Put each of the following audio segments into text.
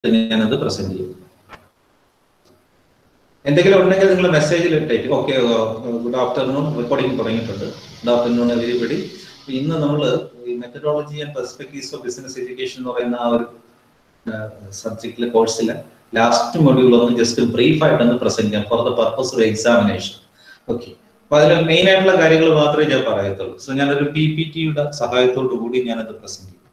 ഞാനത് പ്രസന്റ് ചെയ്യും എന്തെങ്കിലും ഉണ്ടെങ്കിൽ നിങ്ങൾ മെസ്സേജിൽ ഇട്ടേക്ക് ഓക്കെ ഗുഡ് ആഫ്റ്റർനൂൺ റെക്കോർഡിംഗ് തുടങ്ങിയിട്ടുണ്ട് ഗുഡ് ആഫ്റ്റർനൂൺ എവരിബഡി ഇന്ന് നമ്മൾ ഈ methodology and perspectives of business education എന്ന് പറയുന്ന ആ ഒരു സബ്ജക്റ്റിലെ കോഴ്സിലെ ലാസ്റ്റ് മൊഡ്യൂൾ ഒന്ന് ജസ്റ്റ് ബ്രീഫ് ആയിട്ട് ഒന്ന് പ്രസന്റ് ചെയ്യാം for the purpose of examination okay അപ്പൊ അതിൽ മെയിൻ ആയിട്ടുള്ള കാര്യങ്ങൾ മാത്രമേ ഞാൻ പറയത്തുള്ളൂ സോ ഞാനൊരു പി പി ടിയുടെ സഹായത്തോടു കൂടി ഞാനത് പ്രസന്റ് ചെയ്യും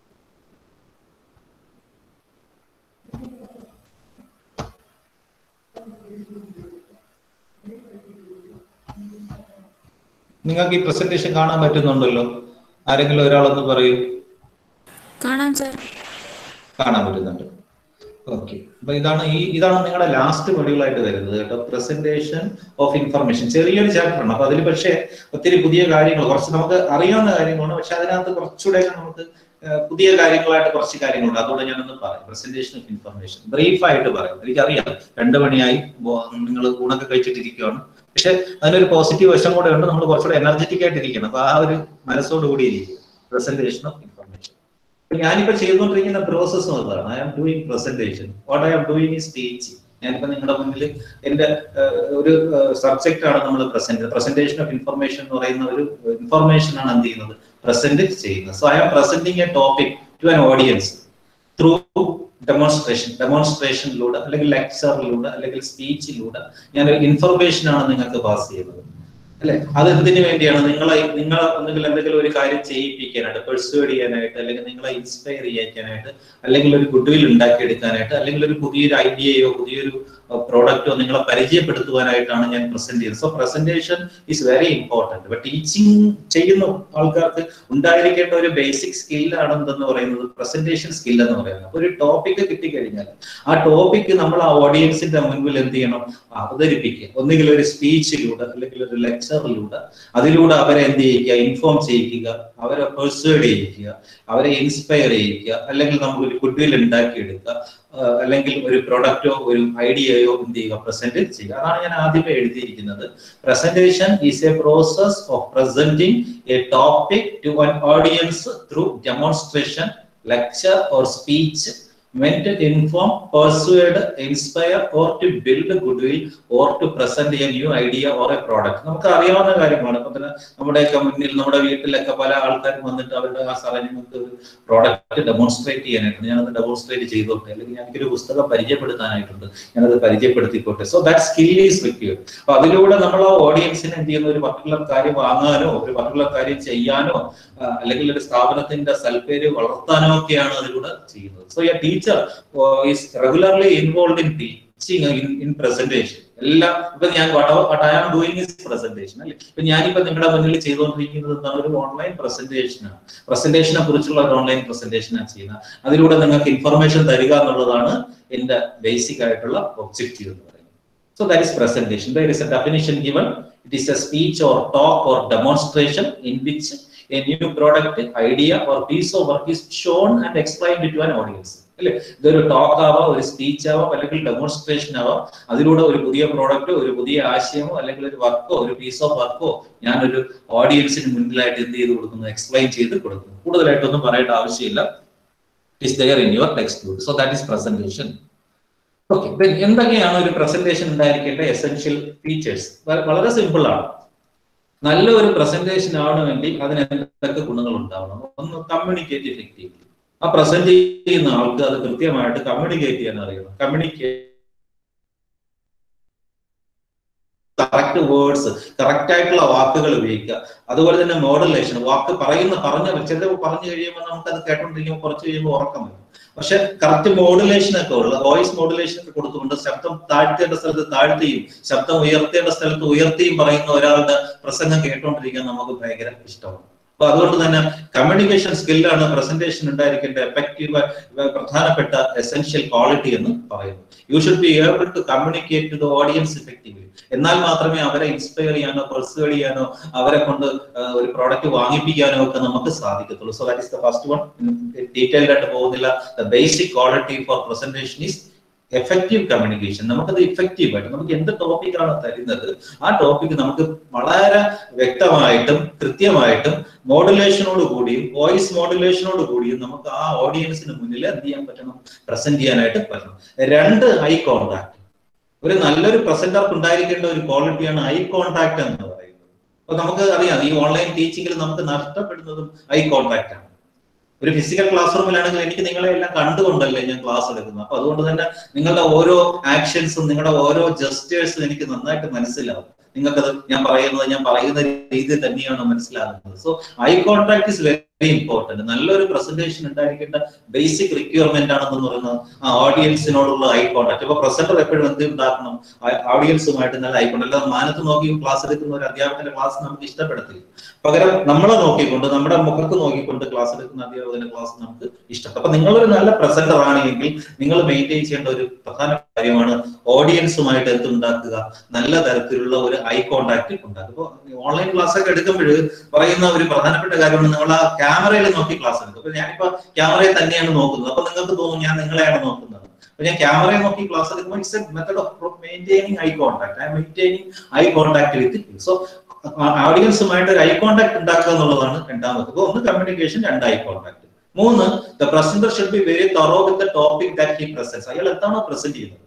നിങ്ങൾക്ക് ഈ പ്രസന്റേഷൻ കാണാൻ പറ്റുന്നുണ്ടല്ലോ ആരെങ്കിലും ഒരാളൊന്ന് പറയൂ കാണാം സാർ കാണാൻ പറ്റുന്നുണ്ട് ഓക്കെ അപ്പൊ ഇതാണ് ഈ ഇതാണ് നിങ്ങളുടെ ലാസ്റ്റ് മൊഡ്യൂളായിട്ട് വരുന്നത് കേട്ടോ പ്രസന്റേഷൻ ഓഫ് ഇൻഫർമേഷൻ ചെറിയൊരു ചാപ്റ്റർ ആണ് അപ്പൊ അതിൽ പക്ഷേ ഒത്തിരി പുതിയ കാര്യങ്ങൾ കുറച്ച് നമുക്ക് അറിയാവുന്ന കാര്യങ്ങളാണ് പക്ഷെ അതിനകത്ത് കുറച്ചുകൂടെ നമുക്ക് ഏഹ്, പുതിയ കാര്യങ്ങളായിട്ട് കുറച്ച് കാര്യങ്ങളുണ്ട് അതുകൊണ്ട് ഞാനൊന്ന് പറയാം പ്രസന്റേഷൻ ഓഫ് ഇൻഫർമേഷൻ ബ്രീഫ് ആയിട്ട് പറയാം എനിക്കറിയാം രണ്ടു മണിയായി നിങ്ങൾ ഊണൊക്കെ കഴിച്ചിട്ടിരിക്കുകയാണ് പക്ഷെ അതിനൊരു പോസിറ്റീവ് വശം കൂടെ ഉണ്ട് നമ്മൾ കുറച്ചുകൂടെ എനർജറ്റിക് ആയിട്ട് ഇരിക്കണം അപ്പൊ ആ ഒരു മനസ്സോടുകൂടി ഇരിക്കും പ്രസന്റേഷൻ ഓഫ് ഇൻഫർമേഷൻ ഞാനിപ്പോ ചെയ്തുകൊണ്ടിരിക്കുന്ന പ്രോസസ്സ് അതാണ് I am doing presentation what I am doing is teaching ഞാനിപ്പോ നിങ്ങളുടെ മുന്നിൽ എന്റെ ഏഹ്, ഒരു സബ്ജക്റ്റ് ആണ് നമ്മൾ പ്രസന്റ് പ്രസന്റേഷൻ ഓഫ് ഇൻഫർമേഷൻ എന്ന് പറയുന്ന ഒരു ഇൻഫർമേഷൻ ആണ് എന്ത് ചെയ്യുന്നത് പ്രസന്റ് ചെയ്യുന്നത് so I am presenting a topic to an audience through demonstration ഡെമോൺസ്ട്രേഷനിലൂടെ അല്ലെങ്കിൽ ലെക്ചറിലൂടെ അല്ലെങ്കിൽ സ്പീച്ചിലൂടെ ഞാൻ ഒരു ഇൻഫർമേഷൻ ആണ് നിങ്ങൾക്ക് പാസ് ചെയ്യുന്നത് അല്ലെ അത് എന്തിനു വേണ്ടിയാണ് നിങ്ങളെ നിങ്ങളെ ഒന്നുകിൽ എന്തെങ്കിലും ഒരു കാര്യം ചെയ്യിപ്പിക്കാനായിട്ട് പെർസ്വേഡ് ചെയ്യാനായിട്ട് അല്ലെങ്കിൽ നിങ്ങളെ ഇൻസ്പയർ ചെയ്യിക്കാനായിട്ട് അല്ലെങ്കിൽ ഒരു ഗുഡ് വിൽ ഉണ്ടാക്കിയെടുക്കാനായിട്ട് അല്ലെങ്കിൽ ഒരു പുതിയൊരു ഐഡിയയോ പുതിയൊരു പ്രോഡക്റ്റോ നിങ്ങളെ പരിചയപ്പെടുത്തുവാനായിട്ടാണ് ഞാൻ പ്രസന്റ് ചെയ്യുന്നത് so presentation is very important അപ്പൊ ടീച്ചിങ് ചെയ്യുന്ന ആൾക്കാർക്ക് ഉണ്ടായിരിക്കേണ്ട ഒരു ബേസിക് സ്കില്ലാണ് എന്തെന്ന് പറയുന്നത് പ്രസന്റേഷൻ സ്കിൽ എന്ന് പറയുന്നത് അപ്പൊ ഒരു ടോപ്പിക് കിട്ടിക്കഴിഞ്ഞാൽ ആ ടോപ്പിക് നമ്മൾ ആ ഓഡിയൻസിന്റെ മുൻപിൽ എന്ത് ചെയ്യണം അവതരിപ്പിക്കുക ഒന്നുകിൽ ഒരു സ്പീച്ചിലൂടെ അല്ലെങ്കിൽ ഒരു ലെക്ചറിലൂടെ അതിലൂടെ അവരെ എന്ത് ചെയ്യിക്കുക ഇൻഫോം ചെയ്യിക്കുക അവരെ പെർസ്വേഡ് ചെയ്യിക്കുക അവരെ ഇൻസ്പയർ ചെയ്യിക്കുക അല്ലെങ്കിൽ നമുക്ക് ഒരു ഗുഡ് വിൽ ഉണ്ടാക്കിയെടുക്കുക ആഹ് അല്ലെങ്കിൽ ഒരു പ്രൊഡക്റ്റോ ഒരു ഐഡിയയോ എന്ത് ചെയ്യുക പ്രസന്റ് ചെയ്യുക അതാണ് ഞാൻ ആദ്യമേ എഴുതിയിരിക്കുന്നത് presentation is a process of presenting a topic to an audience through demonstration lecture or speech meant to inform persuade inspire or to build goodwill or to present a new idea or a product നമുക്ക് അറിയാവുന്ന കാര്യമാണ് ഇപ്പൊ തന്നെ നമ്മുടെയൊക്കെ മുന്നിൽ നമ്മുടെ വീട്ടിലൊക്കെ പല ആൾക്കാരും വന്നിട്ട് അവരുടെ ആ സാറേ ഞങ്ങൾക്ക് ഒരു പ്രോഡക്റ്റ് ഡെമോൺസ്ട്രേറ്റ് ചെയ്യാനായിട്ട് ഞാനത് ഡെമോൺസ്ട്രേറ്റ് ചെയ്തോട്ടെ അല്ലെങ്കിൽ എനിക്കൊരു പുസ്തകം പരിചയപ്പെടുത്താനായിട്ടുണ്ട് ഞാനത് പരിചയപ്പെടുത്തിക്കോട്ടെ so that skill is required അപ്പൊ അതിലൂടെ നമ്മൾ ആ ഓഡിയൻസിന് എന്ത് ചെയ്യുന്ന ഒരു പർട്ടിക്കുലർ കാര്യം വാങ്ങാനോ ഒരു പർട്ടിക്കുലർ കാര്യം ചെയ്യാനോ ആ, അല്ലെങ്കിൽ ഒരു സ്ഥാപനത്തിന്റെ സൽപ്പേര് വളർത്താനോ ഒക്കെയാണ് അതിലൂടെ ചെയ്യുന്നത് so a teacher is regularly involve in teaching in in presentation എല്ലാം ഇപ്പൊ ഞാൻ what I am doing is presentation അല്ലെ ഇപ്പൊ ഞാനിപ്പോ നിങ്ങളുടെ മുന്നിൽ ചെയ്തുകൊണ്ടിരിക്കുന്നത് എന്താണ് ഒരു ഓൺലൈൻ പ്രസന്റേഷൻ ആണ് പ്രസന്റേഷനെ കുറിച്ചുള്ള ഒരു ഓൺലൈൻ പ്രസന്റേഷൻ ആണ് ചെയ്യുന്നത് അതിലൂടെ നിങ്ങൾക്ക് ഇൻഫർമേഷൻ തരിക എന്നുള്ളതാണ് എന്റെ ബേസിക് ആയിട്ടുള്ള ഒബ്ജക്റ്റീവ് എന്ന് പറയുന്നത് So that is presentation. There is a definition given. It is a speech or talk or demonstration in which a new product, idea or piece of work is shown and explained to an audience. അല്ലെ ഇതൊരു talk ആവാം ഒരു speech ആവാം അല്ലെങ്കിൽ demonstration ആവാം അതിലൂടെ ഒരു പുതിയ പ്രോഡക്റ്റോ ഒരു പുതിയ ആശയമോ അല്ലെങ്കിൽ ഒരു വർക്കോ ഒരു പീസ് ഓഫ് വർക്കോ ഞാനൊരു ഓഡിയൻസിന് മുന്നിലായിട്ട് എന്ത് ചെയ്ത് കൊടുക്കുന്നു എക്സ്പ്ലെയിൻ ചെയ്ത് കൊടുക്കുന്നു കൂടുതലായിട്ടൊന്നും പറയേണ്ട ആവശ്യമില്ല is there in your text book so that is presentation okay എന്തൊക്കെയാണ് ഒരു പ്രസന്റേഷൻ ഉണ്ടായിരിക്കേണ്ട എസെൻഷ്യൽ ഫീച്ചേഴ്സ് വളരെ സിമ്പിൾ ആണ് നല്ല ഒരു പ്രസന്റേഷൻ ആവണമെങ്കിൽ അതിന് എന്തൊക്കെ ഗുണങ്ങൾ ഉണ്ടാവണം ഒന്ന് കമ്മ്യൂണിക്കേറ്റ് ഇഫക്റ്റീവ്ലി ആ പ്രസന്റ് ചെയ്യുന്ന ആൾക്ക് അത് കൃത്യമായിട്ട് കമ്മ്യൂണിക്കേറ്റ് ചെയ്യാൻ അറിയണം കമ്മ്യൂണിക്കേറ്റ് കറക്റ്റ് വേർഡ്സ് കറക്റ്റ് ആയിട്ടുള്ള വാക്കുകൾ ഉപയോഗിക്കുക അതുപോലെ തന്നെ മോഡുലേഷൻ വാക്ക് പറയുന്ന പറഞ്ഞ ചിലത് പറഞ്ഞു കഴിയുമ്പോൾ നമുക്ക് അത് കേട്ടോണ്ടിരിക്കുമ്പോൾ കുറച്ച് കഴിയുമ്പോൾ ഉറക്കം വരും പക്ഷെ കറക്റ്റ് മോഡുലേഷൻ ഒക്കെ ഉള്ള വോയിസ് മോഡുലേഷൻ ഒക്കെ കൊടുത്തുകൊണ്ട് ശബ്ദം താഴ്ത്തേണ്ട സ്ഥലത്ത് താഴ്ത്തിയും ശബ്ദം ഉയർത്തേണ്ട സ്ഥലത്ത് ഉയർത്തിയും പറയുന്ന ഒരാളുടെ പ്രസംഗം കേട്ടോണ്ടിരിക്കാൻ നമുക്ക് ഭയങ്കര ഇഷ്ടമാണ് അപ്പൊ അതുകൊണ്ട് തന്നെ കമ്മ്യൂണിക്കേഷൻ സ്കില്ലാണ് പ്രസന്റേഷൻ ഉണ്ടായിരിക്കേണ്ട എഫക്റ്റീവ് പ്രധാനപ്പെട്ട എസെൻഷ്യൽ ക്വാളിറ്റി എന്ന് പറയുന്നു you should be able to communicate to the audience effectively എന്നാൽ മാത്രമേ അവരെ ഇൻസ്പയർ ചെയ്യാനോ പെർസുവേഡ് ചെയ്യാനോ അവരെ കൊണ്ട് ആ, ഒരു പ്രോഡക്റ്റ് വാങ്ങിപ്പിക്കാനോ ഒക്കെ നമുക്ക് സാധിക്കത്തുള്ളൂ so that is the first one detailed ആയിട്ട് പോകുന്നില്ല the basic quality for presentation is effective communication നമുക്കത് ഇഫക്റ്റീവ് ആയിട്ട് നമുക്ക് എന്ത് ടോപ്പിക്കാണ് തരുന്നത് ആ ടോപ്പിക് നമുക്ക് വളരെ വ്യക്തമായിട്ടും കൃത്യമായിട്ടും മോഡുലേഷനോട് കൂടിയും വോയിസ് മോഡുലേഷനോട് കൂടിയും നമുക്ക് ആ ഓഡിയൻസിന് മുന്നിൽ എന്ത് ചെയ്യാൻ പറ്റണം പ്രസന്റ് ചെയ്യാനായിട്ട് പറ്റണം രണ്ട് ഐ കോണ്ടാക്ട് ഒരു നല്ലൊരു പ്രസന്റർക്ക് ഉണ്ടായിരിക്കേണ്ട ഒരു ക്വാളിറ്റിയാണ് ഐ കോണ്ടാക്ട് എന്ന് പറയുന്നത് അപ്പൊ നമുക്ക് അറിയാം ഈ ഓൺലൈൻ ടീച്ചിങ്ങിൽ നമുക്ക് നഷ്ടപ്പെടുന്നതും ഐ കോണ്ടാക്ട് ആണ് ഒരു ഫിസിക്കൽ ക്ലാസ് റൂമിലാണെങ്കിൽ എനിക്ക് നിങ്ങളെ എല്ലാം കണ്ടുകൊണ്ടല്ലേ ഞാൻ ക്ലാസ് എടുക്കുന്നത് അപ്പൊ അതുകൊണ്ട് തന്നെ നിങ്ങളുടെ ഓരോ ആക്ഷൻസും നിങ്ങളുടെ ഓരോ ജസ്റ്റേഴ്സും എനിക്ക് നന്നായിട്ട് മനസ്സിലാവും നിങ്ങൾക്കത് ഞാൻ പറയുന്നത് ഞാൻ പറയുന്ന രീതി തന്നെയാണ് മനസ്സിലാകുന്നത് so eye contact is very important നല്ലൊരു പ്രസന്റേഷൻ ഉണ്ടായിരിക്കേണ്ട ബേസിക് റിക്വയർമെന്റ് ആണെന്ന് പറയുന്നത് ആ ഓഡിയൻസിനോടുള്ള ഐ കോൺടാക്ട് ഇപ്പൊ പ്രസന്റർ എപ്പോഴും എന്ത് ഉണ്ടാക്കണം ഓഡിയൻസുമായിട്ട് നല്ല ഐ കോൺടാക്ട് അല്ലാതെ മാനത്ത് നോക്കി ക്ലാസ് എടുക്കുന്ന ഒരു അധ്യാപകന്റെ ക്ലാസ് നമുക്ക് ഇഷ്ടപ്പെടത്തില്ല പകരം നമ്മളെ നോക്കിക്കൊണ്ട് നമ്മുടെ മുഖത്ത് നോക്കിക്കൊണ്ട് ക്ലാസ് എടുക്കുന്ന അധ്യാപകന്റെ ക്ലാസ് നമുക്ക് ഇഷ്ടപ്പെടും അപ്പൊ നിങ്ങളൊരു നല്ല പ്രസന്റർ ആണെങ്കിൽ നിങ്ങൾ മെയിൻറ്റെയിൻ ചെയ്യേണ്ട ഒരു പ്രധാന കാര്യമാണ് ഓഡിയൻസുമായിട്ട് എന്തുണ്ടാക്കുക നല്ല തരത്തിലുള്ള ഒരു ഐ കോണ്ടാക്ട് ഉണ്ടാക്കുക അപ്പോൾ ഓൺലൈൻ ക്ലാസ് ഒക്കെ എടുക്കുമ്പോൾ പറയുന്ന ഒരു പ്രധാനപ്പെട്ട കാര്യമാണ് നിങ്ങൾ ആ ക്യാമറയിൽ നോക്കി ക്ലാസ് എടുക്കും അപ്പൊ ഞാനിപ്പോ ക്യാമറയിൽ തന്നെയാണ് നോക്കുന്നത് അപ്പൊ നിങ്ങൾക്ക് തോന്നും ഞാൻ നിങ്ങളെയാണ് നോക്കുന്നത് അപ്പൊ ഞാൻ ക്യാമറയിൽ നോക്കി ക്ലാസ് എടുക്കുമ്പോൾ it's a method of maintaining eye contact eye maintaining eye contact with so ഓഡിയൻസുമായിട്ട് ഒരു ഐ കോണ്ടാക്ട് ഉണ്ടാക്കുക എന്നുള്ളതാണ് രണ്ടാമത് അപ്പൊ ഒന്ന് കമ്മ്യൂണിക്കേഷൻ രണ്ട് ഐ കോണ്ടാക്ട് മൂന്ന് the presenter should be very thorough with the topic that he presents അയാൾ എന്താണോ പ്രസന്റ് ചെയ്യുന്നത്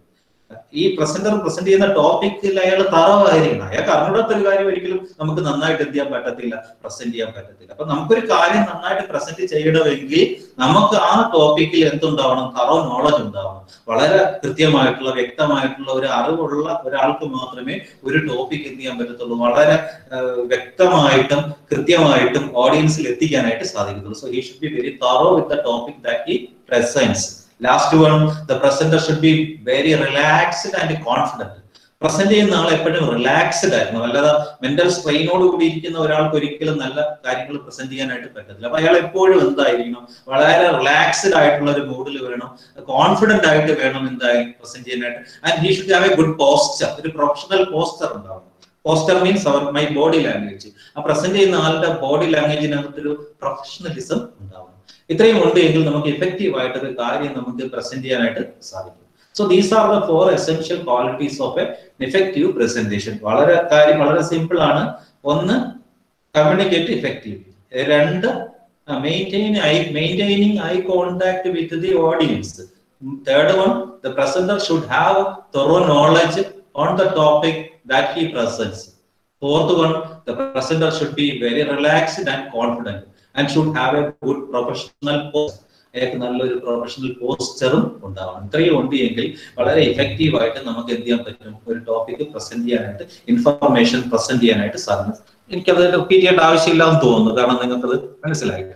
ഈ പ്രസന്റർ പ്രസന്റ് ചെയ്യുന്ന ടോപ്പിക്കിൽ അയാൾ തറവായിരിക്കണം അയാൾക്ക് അറിഞ്ഞൂടാത്ത ഒരു കാര്യം ഒരിക്കലും നമുക്ക് നന്നായിട്ട് എന്ത് ചെയ്യാൻ പറ്റത്തില്ല പ്രസന്റ് ചെയ്യാൻ പറ്റത്തില്ല അപ്പൊ നമുക്കൊരു കാര്യം നന്നായിട്ട് പ്രസന്റ് ചെയ്യണമെങ്കിൽ നമുക്ക് ആ ടോപ്പിക്കിൽ എന്തുണ്ടാവണം തറോ നോളജ് ഉണ്ടാവണം വളരെ കൃത്യമായിട്ടുള്ള വ്യക്തമായിട്ടുള്ള ഒരു അറിവുള്ള ഒരാൾക്ക് മാത്രമേ ഒരു ടോപ്പിക് എന്ത് ചെയ്യാൻ പറ്റത്തുള്ളൂ വളരെ വ്യക്തമായിട്ടും കൃത്യമായിട്ടും ഓഡിയൻസിൽ എത്തിക്കാനായിട്ട് സാധിക്കത്തുള്ളൂ so he should be very thorough with the topic that he presents last one the presenter should be very relaxed and confident present ചെയ്യുന്ന ആൾ എപ്പോഴും റിലാക്സ്ഡ് ആയിരുന്നു അല്ലാതെ മെന്റൽ സ്ട്രെയിനോട് കൂടി ഇരിക്കുന്ന ഒരാൾക്ക് ഒരിക്കലും നല്ല കാര്യങ്ങൾ പ്രസന്റ് ചെയ്യാനായിട്ട് പറ്റത്തില്ല അപ്പൊ അയാൾ എപ്പോഴും എന്തായിരിക്കണം വളരെ റിലാക്സ്ഡ് ആയിട്ടുള്ള ഒരു മൂഡിൽ വേണം കോൺഫിഡന്റ് ആയിട്ട് വേണം എന്തായാലും പ്രസന്റ് ചെയ്യാനായിട്ട് and he should have a good posture ഒരു പ്രൊഫഷണൽ പോസ്റ്റർ ഉണ്ടാവും പോസ്റ്റർ മീൻസ് അവർ മൈ ബോഡി ലാംഗ്വേജ് ആ പ്രസന്റ് ചെയ്യുന്ന ആളുടെ ബോഡി ലാംഗ്വേജിനകത്തൊരു പ്രൊഫഷണലിസം ഉണ്ടാവും ഇത്രയും ഉണ്ട് എങ്കിൽ നമുക്ക് ഇഫക്റ്റീവ് ആയിട്ട് ഒരു കാര്യം നമുക്ക് പ്രസന്റ് ചെയ്യാനായിട്ട് സാധിക്കും so these are the four essential qualities of a effective presentation വളരെ കാര്യം വളരെ സിമ്പിൾ ആണ് ഒന്ന് കമ്മ്യൂണിക്കേറ്റ് ഇഫക്റ്റീവ് രണ്ട് maintain eye maintaining eye contact with the audience third one the presenter should have thorough knowledge on the topic that he presents fourth one the presenter should be very relaxed and confident and should have a good professional post അയാൾക്ക് നല്ലൊരു professional പോസ്റ്ററും ഉണ്ടാവണം ഇത്രയും ഉണ്ട് എങ്കിൽ വളരെ effective ആയിട്ട് നമുക്ക് എന്ത് ചെയ്യാൻ പറ്റും ഒരു ടോപ്പിക് പ്രസന്റ് ചെയ്യാനായിട്ട് ഇൻഫർമേഷൻ പ്രസന്റ് ചെയ്യാനായിട്ട് സാധിക്കും എനിക്കത് റിപ്പീറ്റ് ചെയ്യേണ്ട ആവശ്യമില്ല എന്ന് തോന്നുന്നു കാരണം നിങ്ങൾക്കത് മനസ്സിലായിട്ടാണ്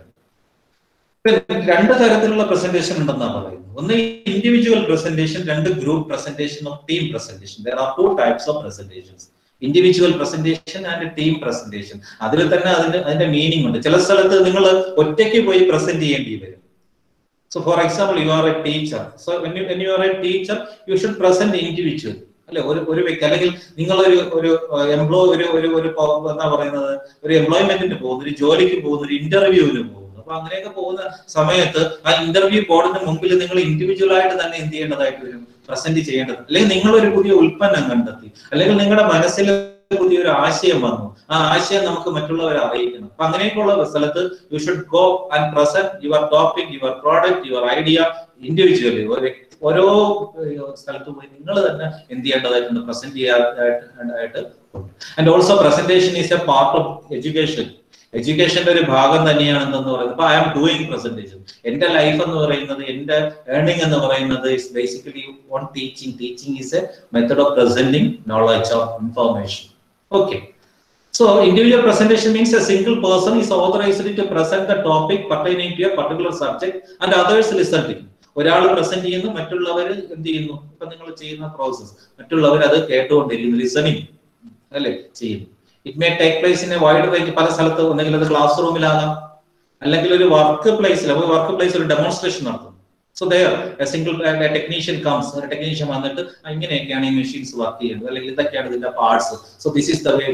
രണ്ട് തരത്തിലുള്ള പ്രസന്റേഷൻ ഉണ്ടെന്നാണ് പറയുന്നത് ഒന്ന് ഇൻഡിവിജ്വൽ പ്രസന്റേഷൻ രണ്ട് group presentation of team presentation there are two types of presentations individual presentation and team presentation അതിൽ തന്നെ അതിന്റെ അതിന്റെ മീനിങ് ഉണ്ട് ചില സ്ഥലത്ത് നിങ്ങൾ ഒറ്റയ്ക്ക് പോയി പ്രസന്റ് ചെയ്യേണ്ടി വരും so for example you are a teacher so when you when you are a teacher you should present individual അല്ലെ ഒരു ഒരു വ്യക്തി അല്ലെങ്കിൽ നിങ്ങൾ ഒരു ഒരു എംപ്ലോയ് ഒരു ഒരു ഒരു എന്താ പറയുന്നത് ഒരു എംപ്ലോയ്മെന്റിന് പോകുന്നു ഒരു ജോലിക്ക് പോകുന്നു ഒരു ഇന്റർവ്യൂവിന് പോകുന്നു അപ്പൊ അങ്ങനെയൊക്കെ പോകുന്ന സമയത്ത് ആ ഇന്റർവ്യൂ ബോർഡിന്റെ മുമ്പിൽ നിങ്ങൾ ഇൻഡിവിജ്വൽ ആയിട്ട് തന്നെ എന്ത് ചെയ്യേണ്ടതായിട്ട് വരും പ്രസന്റ് ചെയ്യേണ്ടത് അല്ലെങ്കിൽ നിങ്ങൾ ഒരു പുതിയ ഉൽപ്പന്നം കണ്ടെത്തി അല്ലെങ്കിൽ നിങ്ങളുടെ മനസ്സിൽ പുതിയൊരു ആശയം വന്നു ആ ആശയം നമുക്ക് മറ്റുള്ളവരെ അറിയിക്കണം അപ്പൊ അങ്ങനെയൊക്കെയുള്ള സ്ഥലത്ത് you should go and present your topic your product your idea individually ഓരോ സ്ഥലത്തും പോയി നിങ്ങൾ തന്നെ എന്ത് ചെയ്യേണ്ടതായിട്ടുണ്ട് പ്രസന്റ് ചെയ്യാനായിട്ട് and also presentation is a part of education എഡ്യൂക്കേഷന്റെ ഒരു ഭാഗം തന്നെയാണ് എന്തെന്ന് പറയുന്നത് അപ്പൊ ഐ ആം ഡൂയിങ് പ്രസന്റേഷൻ എന്റെ ലൈഫ് എന്ന് പറയുന്നത് എന്റെ ഏർണിംഗ് എന്ന് പറയുന്നത് is basically on teaching teaching is a method of presenting knowledge of information okay So individual presentation means a single person is authorized to present the topic pertaining to a particular subject and others listen to him. ഒരാൾ present ചെയ്യുന്നു മറ്റുള്ളവർ എന്ത് ചെയ്യുന്നു ഇപ്പൊ നിങ്ങൾ ചെയ്യുന്ന process മറ്റുള്ളവർ അത് കേട്ടുകൊണ്ടിരിക്കുന്നു ലിസണിങ് അല്ലെ ചെയ്യുന്നു it may take place in a wide range പല സ്ഥലത്ത് ഒന്നെങ്കിൽ അത് ക്ലാസ് റൂമിലാകാം അല്ലെങ്കിൽ ഒരു വർക്ക് പ്ലേസിൽ അപ്പോൾ വർക്ക് പ്ലേസ് ഒരു ഡെമോൺസ്ട്രേഷൻ നടത്തും so there single technician comes ഒരു ടെക്നീഷ്യൻ വന്നിട്ട് ഇങ്ങനെയൊക്കെയാണ് ഈ മെഷീൻസ് വർക്ക് ചെയ്യുന്നത് അല്ലെങ്കിൽ ഇതൊക്കെയാണ് ഇതിന്റെ parts so this is the way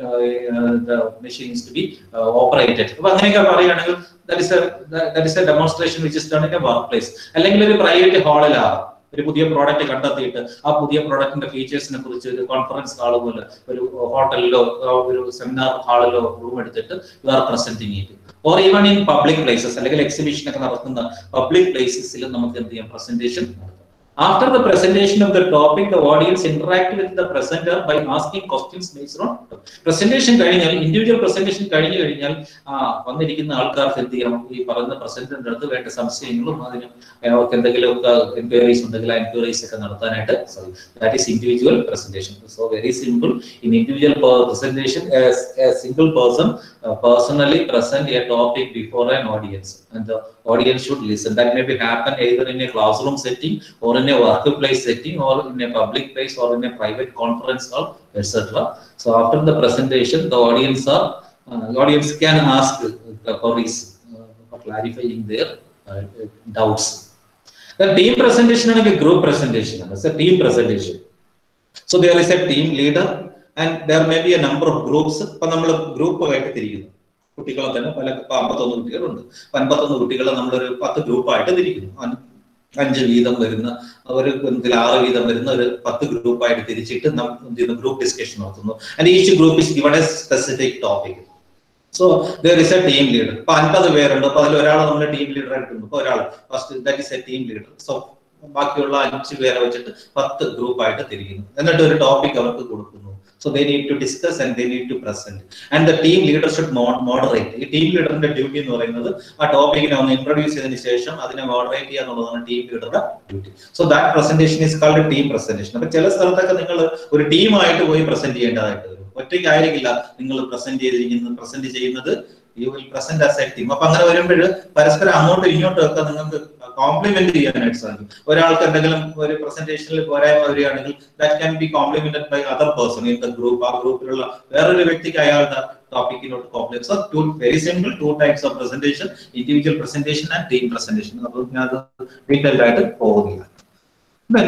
the machines to be operated അപ്പൊ അങ്ങനെയൊക്കെ പറയുകയാണെങ്കിൽ that is that is a demonstration which is done in a work place അല്ലെങ്കിൽ ഒരു പ്രൈവറ്റ് ഹാളിലാകാം ഒരു പുതിയ പ്രോഡക്റ്റ് കണ്ടെത്തിയിട്ട് ആ പുതിയ പ്രോഡക്റ്റിന്റെ ഫീച്ചേഴ്സിനെ കുറിച്ച് ഒരു കോൺഫറൻസ് ഹാൾ പോലെ ഒരു ഹോട്ടലിലോ ഒരു സെമിനാർ ഹാളിലോ റൂം എടുത്തിട്ട് you are presenting it or even in public places അല്ലെങ്കിൽ എക്സിബിഷൻ ഒക്കെ നടത്തുന്ന പബ്ലിക് പ്ലേസസിൽ നമുക്ക് എന്ത് ചെയ്യാം presentation After the presentation of the topic, the audience interact with the presenter by asking questions based on presentation കഴിഞ്ഞാൽ individual presentation കഴിഞ്ഞു കഴിഞ്ഞാൽ ആ വന്നിരിക്കുന്ന ആൾക്കാർക്ക് എന്ത് ചെയ്യണം ഈ പറയുന്ന പ്രസന്ററിന്റെ അടുത്ത് വേണ്ട സംശയങ്ങളും അതിന് അവർക്ക് എന്തെങ്കിലും എൻക്വയറീസ് ഉണ്ടെങ്കിൽ ആ എൻക്വയറീസ് ഒക്കെ നടത്താനായിട്ട് that is individual presentation so very simple in individual presentation single person personally present a topic before an audience and the audience should listen that may be happen either in a classroom setting or in a workplace setting or in a public place or in a private conference hall etc so after the presentation the audience are uh, the audience can ask uh, queries uh, for clarifying their uh, doubts the team presentation and a group presentation it's a team presentation so there is a team leader and there may be a number of groups ഇപ്പൊ നമ്മൾ ഗ്രൂപ്പായിട്ട് തിരിക്കുന്നു കുട്ടികളെ തന്നെ പല ഇപ്പൊ അമ്പത്തൊന്ന് കുട്ടികളുണ്ട് അപ്പൊ അൻപത്തൊന്ന് കുട്ടികളെ നമ്മളൊരു പത്ത് ഗ്രൂപ്പായിട്ട് തിരിക്കുന്നു അൻ- അഞ്ച് വീതം വരുന്ന ഒരു ഇതിൽ ആറ് വീതം വരുന്ന ഒരു പത്ത് ഗ്രൂപ്പായിട്ട് തിരിച്ചിട്ട് നമ്മൾ എന്ത് ചെയ്യുന്നു ഗ്രൂപ്പ് ഡിസ്കഷൻ നടത്തുന്നു and each group is given a specific topic so there is a team leader ഇപ്പൊ അൻപത് പേരുണ്ട് അപ്പൊ അതിൽ ഒരാൾ നമ്മൾ ടീം ലീഡർ എടുക്കുന്നു ഇപ്പൊ ഒരാൾ first that is a team leader so ബാക്കിയുള്ള അഞ്ച് പേരെ വെച്ചിട്ട് പത്ത് ഗ്രൂപ്പായിട്ട് തിരിക്കുന്നു എന്നിട്ട് ഒരു ടോപ്പിക് അവർക്ക് കൊടുക്കുന്നു so they need to discuss and they need to present and the team leader should moderate ഈ ടീം ലീഡറിന്റെ ഡ്യൂട്ടി എന്ന് പറയുന്നത് ആ ടോപ്പിക്കിനെ ഒന്ന് ഇൻട്രൊഡ്യൂസ് ചെയ്തതിന് ശേഷം അതിനെ മോഡറേറ്റ് ചെയ്യുക എന്നുള്ളതാണ് ടീം ലീഡറുടെ duty so that presentation is called team presentation അപ്പൊ ചില സ്ഥലത്തൊക്കെ നിങ്ങൾ ഒരു ടീമായിട്ട് പോയി പ്രസന്റ് ചെയ്യേണ്ടതായിട്ട് വരും ഒറ്റയ്ക്കായിരിക്കില്ല നിങ്ങൾ പ്രസന്റ് ചെയ്തിരിക്കുന്നത് പ്രസന്റ് ചെയ്യുന്നത് you will present as a team അപ്പൊ അങ്ങനെ വരുമ്പോൾ പരസ്പരം അങ്ങോട്ടും ഇങ്ങോട്ടും ഒക്കെ നിങ്ങൾക്ക് കോംപ്ലിമെന്റ് ചെയ്യാനായിട്ട് സാധിക്കും ഒരാൾക്ക് എന്തെങ്കിലും ഒരു പ്രസന്റേഷനിൽ പോരായ്മ വരികയാണെങ്കിൽ that can be complimented by other person in the group ആ ഗ്രൂപ്പിലുള്ള വേറൊരു വ്യക്തിക്ക് അയാളുടെ ടോപ്പിക്കിനോട്ട് compliment so two very simple two types of presentation individual presentation and team presentation അപ്പോൾ ഞാൻ അത് ഡീറ്റെയിൽഡ് ആയിട്ട് പോകുന്നില്ല Then,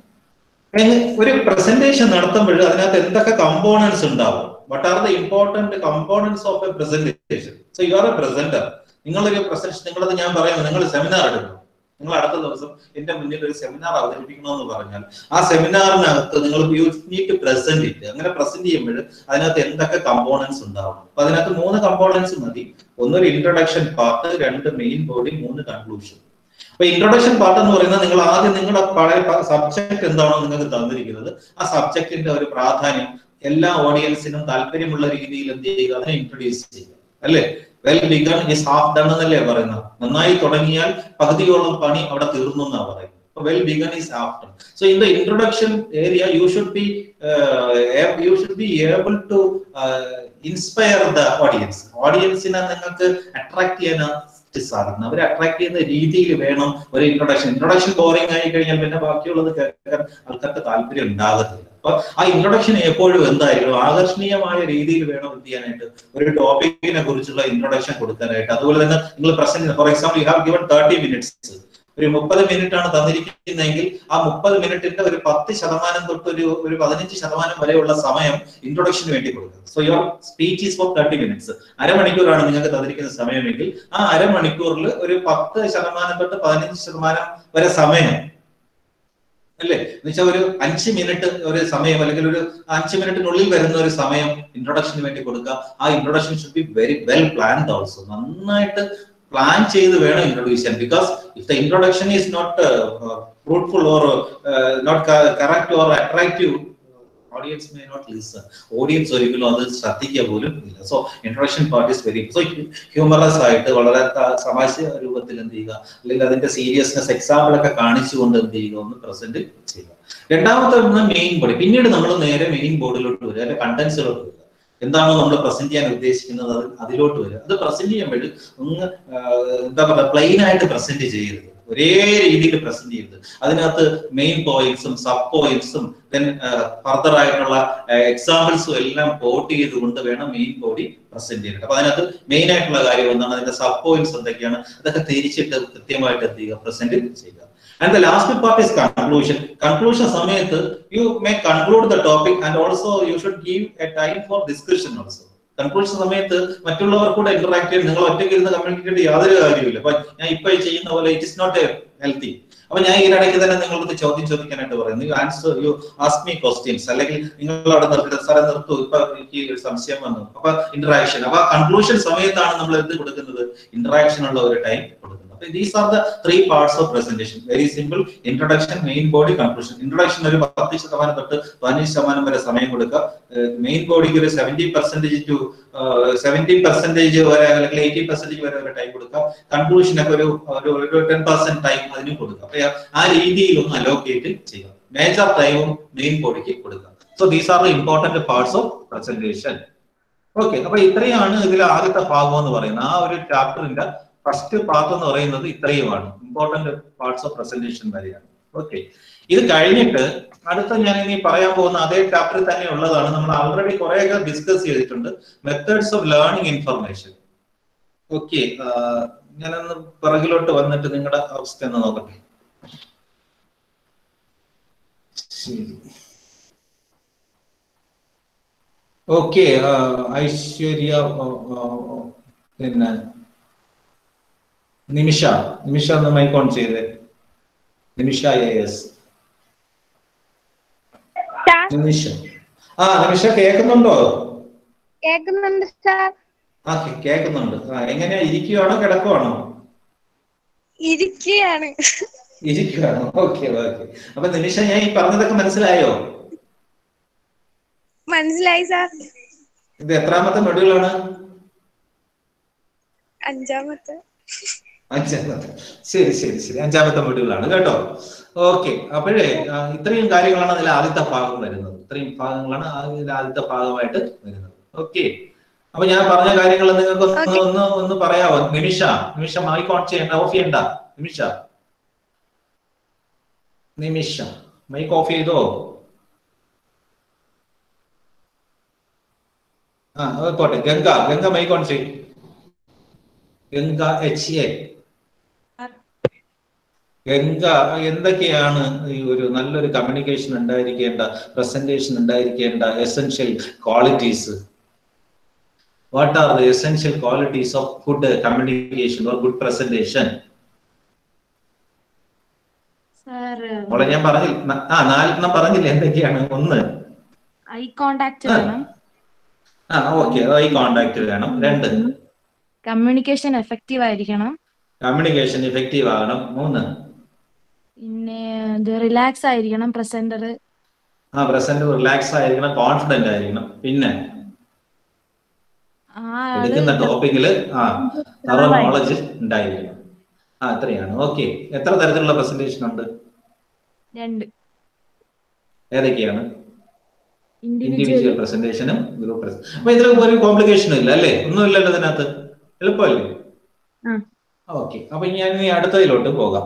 എങ്ങ- ഒരു പ്രസന്റേഷൻ നടത്തുമ്പോൾ അതിനകത്ത് എന്തൊക്കെ കമ്പോണൻസ് ഉണ്ടാവും what are the important components of a presentation so you are a presenter നിങ്ങളൊരു പ്രസന്റേഷൻ നിങ്ങളത് ഞാൻ പറയുന്നത് നിങ്ങൾ സെമിനാർ എടുക്കണം നിങ്ങൾ അടുത്ത ദിവസം എന്റെ മുന്നിൽ ഒരു സെമിനാർ അവതരിപ്പിക്കണമെന്ന് പറഞ്ഞാൽ ആ സെമിനാറിനകത്ത് നിങ്ങൾ you need to present it അങ്ങനെ പ്രസന്റ് ചെയ്യുമ്പോൾ അതിനകത്ത് എന്തൊക്കെ കമ്പോണൻസ് ഉണ്ടാവും അപ്പൊ അതിനകത്ത് മൂന്ന് കമ്പോണൻസ് മതി ഒന്നൊരു ഇൻട്രൊഡക്ഷൻ പാർട്ട് രണ്ട് മെയിൻ ബോഡി മൂന്ന് കൺക്ലൂഷൻ അപ്പൊ ഇൻട്രൊഡക്ഷൻ പാർട്ട് എന്ന് പറയുന്നത് നിങ്ങൾ ആദ്യം നിങ്ങളുടെ പഴയ സബ്ജക്ട് എന്താണോ നിങ്ങൾക്ക് തന്നിരിക്കുന്നത് ആ സബ്ജക്റ്റിന്റെ ഒരു പ്രാധാന്യം എല്ലാ ഓഡിയൻസിനും താല്പര്യമുള്ള രീതിയിൽ എന്ത് ചെയ്യുക അതിനെ ഇൻട്രൊഡ്യൂസ് ചെയ്യുക അല്ലേ well begun is half done എന്നല്ലേ പറയുന്നത് നന്നായി തുടങ്ങിയാൽ പകുതിയോളം പണി അവിടെ തീർന്നു എന്നാ പറയുന്നത് well begun is half done so in the introduction area you should be you should be able to inspire the audience ഓഡിയൻസിനെ നിങ്ങൾക്ക് അട്രാക്ട് ചെയ്യാൻ സാധിക്കണം അവരെ അട്രാക്ട് ചെയ്യുന്ന രീതിയിൽ വേണം ഒരു ഇൻട്രൊഡക്ഷൻ ഇൻട്രൊഡക്ഷൻ ബോറിംഗ് ആയി കഴിഞ്ഞാൽ പിന്നെ ബാക്കിയുള്ളത് കേൾക്കാൻ ആൾക്കാർക്ക് താല്പര്യം ഉണ്ടാകത്തില്ല അപ്പൊ ആ ഇൻട്രൊഡക്ഷൻ എപ്പോഴും എന്തായിരിക്കും ആകർഷണീയമായ രീതിയിൽ വേണം എന്ത് ചെയ്യാനായിട്ട് ഒരു ടോപ്പിക്കിനെ കുറിച്ചുള്ള ഇൻട്രൊഡക്ഷൻ കൊടുക്കാനായിട്ട് അതുപോലെ തന്നെ നിങ്ങൾ present for example you have given thirty minutes ഒരു മുപ്പത് മിനിറ്റ് ആണ് തന്നിരിക്കുന്നതെങ്കിൽ ആ മുപ്പത് മിനിറ്റിന്റെ ഒരു പത്ത് ശതമാനം തൊട്ട് ഒരു ഒരു പതിനഞ്ച് ശതമാനം വരെയുള്ള സമയം ഇൻട്രൊഡക്ഷന് വേണ്ടി കൊടുക്കുക so your speech is for thirty minutes അരമണിക്കൂറാണ് നിങ്ങൾക്ക് തന്നിരിക്കുന്ന സമയമെങ്കിൽ ആ അരമണിക്കൂറിൽ ഒരു പത്ത് ശതമാനം തൊട്ട് പതിനഞ്ച് ശതമാനം വരെ സമയം അല്ലേ എന്നുവെച്ചാൽ ഒരു അഞ്ച് മിനിറ്റ് ഒരു സമയം അല്ലെങ്കിൽ ഒരു അഞ്ച് മിനിറ്റിനുള്ളിൽ വരുന്ന ഒരു സമയം ഇൻട്രൊഡക്ഷന് വേണ്ടി കൊടുക്കുക ആ introduction should be very well planned also നന്നായിട്ട് പ്ലാൻ ചെയ്ത് വേണം ഇൻട്രൊഡ്യൂസ് ചെയ്യാൻ because if the introduction is not fruitful or not correct or attractive audience may not listen audience ഒരിക്കലും അത് ശ്രദ്ധിക്കുക പോലും ഇല്ല so introduction part is very so humorous ആയിട്ട് വളരെ ത- തമാശ രൂപത്തിൽ എന്ത് ചെയ്യുക അല്ലെങ്കിൽ അതിന്റെ സീരിയസ്നെസ് എക്സാമ്പിൾ ഒക്കെ കാണിച്ചുകൊണ്ട് എന്ത് ചെയ്യുക ഒന്ന് പ്രസന്റ് ചെയ്യുക രണ്ടാമത്തെ ഒന്ന് മെയിൻ ബോഡി പിന്നീട് നമ്മൾ നേരെ മെയിൻ ബോർഡിലോട്ട് വരിക അതിന്റെ കണ്ടന്റ്സിലോട്ട് വരിക എന്താണോ നമ്മൾ പ്രസന്റ് ചെയ്യാൻ ഉദ്ദേശിക്കുന്നത് അത് അതിലോട്ട് വരിക അത് പ്രസന്റ് ചെയ്യുമ്പോൾ ഒന്ന് ആഹ്, എന്താ പറയുക പ്ലെയിൻ ആയിട്ട് പ്രസന്റ് ചെയ്യരുത് ഒരേ രീതിയിൽ പ്രസന്റ് ചെയ്യരുത് അതിനകത്ത് മെയിൻ പോയിന്റ്സും സബ് പോയിന്റ്സും ദെൻ ഫർദർ ആയിട്ടുള്ള എക്സാമ്പിൾസും എല്ലാം കോട്ട് ചെയ്തുകൊണ്ട് വേണം മെയിൻ ബോഡി പ്രസന്റ് ചെയ്യാൻ അപ്പൊ അതിനകത്ത് മെയിൻ ആയിട്ടുള്ള കാര്യം എന്താണ് അതിന്റെ സബ് പോയിന്റ്സ് എന്തൊക്കെയാണ് അതൊക്കെ തിരിച്ചിട്ട് കൃത്യമായിട്ട് എന്ത് ചെയ്യുക പ്രസന്റ് ചെയ്യുക and the last part is conclusion conclusion സമയത്ത് you may conclude the topic and also you should give a time for discussion also conclusion സമയത്ത് മറ്റുള്ളവർ കൂടെ ഇന്ററാക്ട് ചെയ്ത് നിങ്ങൾ ഒറ്റയ്ക്ക് ഇരുന്ന് കമ്മ്യൂണിക്കേറ്റ് യാതൊരു കാര്യമില്ല അപ്പൊ ഞാൻ ഇപ്പൊ ഈ ചെയ്യുന്ന പോലെ it is not a healthy അപ്പൊ ഞാൻ ഇതിനിടയ്ക്ക് തന്നെ നിങ്ങൾക്ക് ചോദ്യം ചോദിക്കാനായിട്ട് പറയുന്നു you answer you ask me questions അല്ലെങ്കിൽ നിങ്ങൾ അവിടെ നിർത്തിട്ട് സാറേ നിർത്തൂ ഇപ്പൊ എനിക്ക് ഒരു സംശയം വന്നു അപ്പൊ ഇന്ററാക്ഷൻ അപ്പൊ കൺക്ലൂഷൻ സമയത്താണ് നമ്മൾ എന്ത് കൊടുക്കുന്നത് ഇന്ററാക്ഷൻ ഉള്ള ഒരു ടൈം കൊടുക്കുന്നത് അപ്പൊ these are the three parts of presentation very simple introduction main body conclusion introduction ഒരു പത്ത് ശതമാനം തൊട്ട് പതിനഞ്ച് ശതമാനം വരെ സമയം കൊടുക്കുക മെയിൻ ബോഡിക്ക് ഒരു seventy percentage to seventy percentage വരെ അല്ലെങ്കിൽ എയ്റ്റി പെർസെന്റേജ് വരെ ഒരു ടൈം കൊടുക്കുക കൺക്ലൂഷനൊക്കെ ഒരു ഒരു- ഒരു ടെൻ പെർസെന്റ് ടൈം അതിനും കൊടുക്കുക അപ്പൊ ആ രീതിയിൽ ഒന്ന് അലോക്കേറ്റ് ചെയ്യുക മേജർ ടൈമും മെയിൻ ബോഡിക്ക് കൊടുക്കുക so these are the important parts of presentation okay അപ്പൊ ഇത്രയാണ് ഇതിലെ ആദ്യത്തെ ഭാഗം എന്ന് പറയുന്നത് ആ ഒരു ചാപ്റ്ററിന്റെ ഫസ്റ്റ് പാർട്ട് എന്ന് പറയുന്നത് ഇത്രയുമാണ് ഇമ്പോർട്ടന്റ് പാർട്സ് ഓഫ് പ്രസന്റേഷൻ വരെയാണ് ഓക്കെ ഇത് കഴിഞ്ഞിട്ട് അടുത്ത ഞാൻ ഇനി പറയാൻ പോകുന്ന അതേ ചാപ്റ്ററിൽ തന്നെ ഉള്ളതാണ് നമ്മൾ ആൾറെഡി കുറെയൊക്കെ ഡിസ്കസ് ചെയ്തിട്ടുണ്ട് methods of learning information okay ഞാനൊന്ന് പിറകിലോട്ട് വന്നിട്ട് നിങ്ങളുടെ അവസ്ഥ ഒന്ന് നോക്കട്ടെ ശരി ഓക്കെ ഐശ്വര്യ ആ, ആ, പിന്നെ നിമിഷ നിമിഷ ഒന്ന് മൈക്ക് ഓൺ ചെയ്തേ Nimisha yes sir Nimisha ആ നിമിഷ കേൾക്കുന്നുണ്ടോ കേൾക്കുന്നുണ്ട് സാർ ആ കേ- കേൾക്കുന്നുണ്ട് ആ എങ്ങനെയാ ഇരിക്കുവാണോ കിടക്കുവാണോ ഇരിക്കുകയാണ് ഇരിക്കുവാണോ ഓക്കെ ഓക്കെ അപ്പൊ നിമിഷ ഞാൻ ഈ പറഞ്ഞതൊക്കെ മനസ്സിലായോ മനസ്സിലായി സാർ ഇത് എത്രാമത്തെ മൊഡ്യൂളാണ് അഞ്ചാമത്തെ അഞ്ചാമത്തെ ശരി ശരി ശരി അഞ്ചാമത്തെ മൊഡ്യൂളാണ് കേട്ടോ ഓക്കെ അപ്പോഴേ ആ, ഇത്രയും കാര്യങ്ങളാണ് അതിൽ ആദ്യത്തെ ഭാഗം വരുന്നത് ഇത്രയും ഭാഗങ്ങളാണ് അതിൽ ആദ്യത്തെ ഭാഗമായിട്ട് വരുന്നത് ഓക്കെ അപ്പൊ ഞാൻ പറഞ്ഞ കാര്യങ്ങൾ നിങ്ങൾക്ക് ഒന്ന് Okay. ഒന്ന് ഒന്ന് പറയാവോ നിമിഷ നിമിഷ മൈക്ക് ഓൺ ചെയ്യണ്ട ഓഫ് ചെയ്യണ്ട നിമിഷ നിമിഷ മൈക്ക് ഓഫ് ചെയ്തോ ആ അത് പോട്ടെ ഗംഗ ഗംഗ മൈക്ക് ഓൺ ചെയ്യും ഗംഗ എച്ച് എ ഗംഗ എന്തൊക്കെയാണ് ഈ ഒരു നല്ലൊരു കമ്മ്യൂണിക്കേഷൻ ഉണ്ടായിരിക്കേണ്ട പ്രസന്റേഷൻ ഉണ്ടായിരിക്കേണ്ട essential qualities what are the essential qualities of good communication or good presentation sir മോളെ ഞാൻ പറഞ്ഞില്ല ആ നാലെണ്ണം പറഞ്ഞില്ല എന്തൊക്കെയാണ് ഒന്ന് ഐ കോണ്ടാക്ട് ആ. വേണം ആ ഓക്കെ ഐ കോണ്ടാക്ട് വേണം രണ്ട് കമ്മ്യൂണിക്കേഷൻ എഫക്റ്റീവ് ആയിരിക്കണം കമ്മ്യൂണിക്കേഷൻ ഇഫക്റ്റീവ് ആകണം മൂന്ന് പിന്നെ ഇത് റിലാക്സ് ആയിരിക്കണം പ്രസന്റർ ആ പ്രസന്റ് റിലാക്സ് ആയിരിക്കണം കോൺഫിഡന്റ് ആയിരിക്കണം പിന്നെ ആ എടുക്കുന്ന ആള് ടോപ്പിക്കില് ആ തറോ thorough നോളജ് ഉണ്ടായിരിക്കണം ആ അത്രയാണ് ഓക്കെ എത്ര തരത്തിലുള്ള പ്രസന്റേഷൻ ഉണ്ട് രണ്ട് ഏതൊക്കെയാണ് ഇൻഡിവിജ്വൽ ഇൻഡിവിജ്വൽ പ്രസന്റേഷനും ഗ്രൂപ്പ് പ്രസന്റ് അപ്പൊ ഇതിൽ ഒരു കോംപ്ലിക്കേഷനും ഇല്ല അല്ലേ ഒന്നും ഇല്ലല്ലോ ഇതിനകത്ത് എളുപ്പമല്ലേ ആ. ഓക്കെ അപ്പൊ ഞാൻ ഇനി അടുത്തതിലോട്ട് പോകാം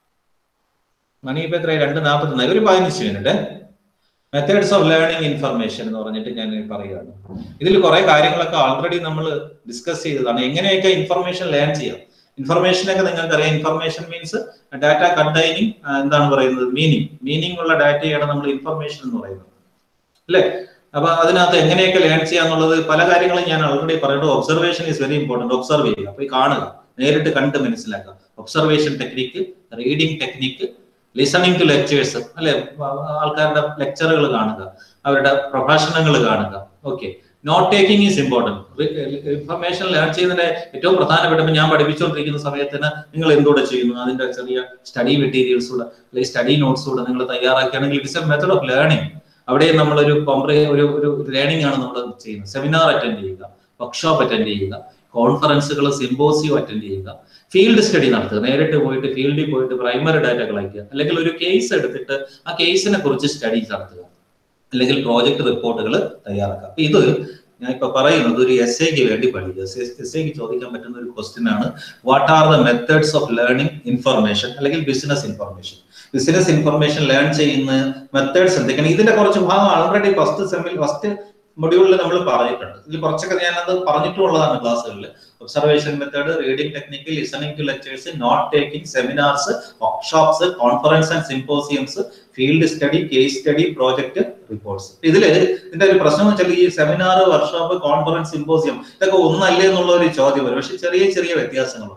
മണി ഇപ്പൊ എത്ര രണ്ട് നാൽപ്പത്തി ഒരു പതിനഞ്ച് minute methods of learning information എന്ന് പറഞ്ഞിട്ട് ഞാൻ പറയുകയാണ് ഇതിൽ കുറെ കാര്യങ്ങളൊക്കെ ഓൾറെഡി നമ്മൾ ഡിസ്കസ് ചെയ്തതാണ് എങ്ങനെയൊക്കെ ഇൻഫർമേഷൻ ലേൺ ചെയ്യാം ഇൻഫർമേഷൻ ഒക്കെ നിങ്ങൾക്ക് അറിയാം ഇൻഫർമേഷൻ മീൻസ് ഡാറ്റ കണ്ടെയ്നിങ് എന്താണ് പറയുന്നത് മീനിങ് മീനിങ് ഉള്ള ഡാറ്റയാണ് നമ്മൾ ഇൻഫർമേഷൻ എന്ന് പറയുന്നത് അല്ലേ അപ്പൊ അതിനകത്ത് എങ്ങനെയൊക്കെ ലേൺ ചെയ്യാന്നുള്ളത് പല കാര്യങ്ങളും ഞാൻ ഓൾറെഡി പറയുന്നത് observation is very important observe ചെയ്യുക പോയി കാണുക നേരിട്ട് കണ്ട് മനസ്സിലാക്കുക observation technique reading technique listening to lectures അല്ലെ ആൾക്കാരുടെ ലെക്ചറുകൾ കാണുക അവരുടെ പ്രഭാഷണങ്ങൾ കാണുക okay note taking is important information learn ചെയ്യുന്നതിന്റെ ഏറ്റവും പ്രധാനപ്പെട്ട ഇപ്പൊ ഞാൻ പഠിപ്പിച്ചുകൊണ്ടിരിക്കുന്ന സമയത്തിന് നിങ്ങൾ എന്തുകൂടെ ചെയ്യുന്നു അതിന്റെ ചെറിയ സ്റ്റഡി മെറ്റീരിയൽസ് ഉള്ള അല്ലെങ്കിൽ സ്റ്റഡി നോട്ട്സ് ഉള്ള നിങ്ങൾ തയ്യാറാക്കുകയാണെങ്കിൽ it's a method of learning അവിടെ നമ്മളൊരു കോംപ്രേ ഒരു ഒരു ലേണിംഗ് ആണ് നമ്മൾ ചെയ്യുന്നത് സെമിനാർ അറ്റൻഡ് ചെയ്യുക വർക്ക്ഷോപ്പ് അറ്റൻഡ് ചെയ്യുക കോൺഫറൻസുകൾ സിമ്പോസിയം അറ്റൻഡ് ചെയ്യുക ഫീൽഡ് സ്റ്റഡി നടത്തുക നേരിട്ട് പോയിട്ട് ഫീൽഡിൽ പോയിട്ട് പ്രൈമറി ഡാറ്റ കളക്ട് അല്ലെങ്കിൽ ഒരു കേസ് എടുത്തിട്ട് ആ കേസിനെ കുറിച്ച് സ്റ്റഡീസ് നടത്തുക അല്ലെങ്കിൽ പ്രോജക്ട് റിപ്പോർട്ടുകൾ തയ്യാറാക്കുക അപ്പൊ ഇത് ഞാൻ ഇപ്പൊ പറയുന്നത് ഒരു എസ് എക്ക് വേണ്ടി പഠിക്കുക എസ് എക്ക് ചോദിക്കാൻ പറ്റുന്ന ഒരു ക്വസ്റ്റ്യൻ ആണ് what are the methods of learning information അല്ലെങ്കിൽ business information business information learn ചെയ്യുന്ന മെത്തേഡ്സ് എന്തൊക്കെയാണ് ഇതിന്റെ കുറച്ച് ഭാഗം ഓൾറെഡി ഫസ്റ്റ് സെമ്മിൽ ഫസ്റ്റ് മൊഡ്യൂളിൽ നമ്മൾ പറഞ്ഞിട്ടുണ്ട് ഇതിൽ കുറച്ചൊക്കെ ഞാനത് പറഞ്ഞിട്ടുള്ളതാണ് ക്ലാസ്സുകളിൽ observation method reading technique listening to lectures note taking seminars workshops conference and symposiums field study case study project reports ഇതില് ഇതിന്റെ ഒരു പ്രശ്നം എന്ന് വെച്ചാൽ ഈ സെമിനാർ വർക്ക്ഷോപ്പ് കോൺഫറൻസ് സിമ്പോസിയം ഇതൊക്കെ ഒന്നല്ലേ എന്നുള്ള ഒരു ചോദ്യം വരും പക്ഷെ ചെറിയ ചെറിയ വ്യത്യാസങ്ങളുണ്ട്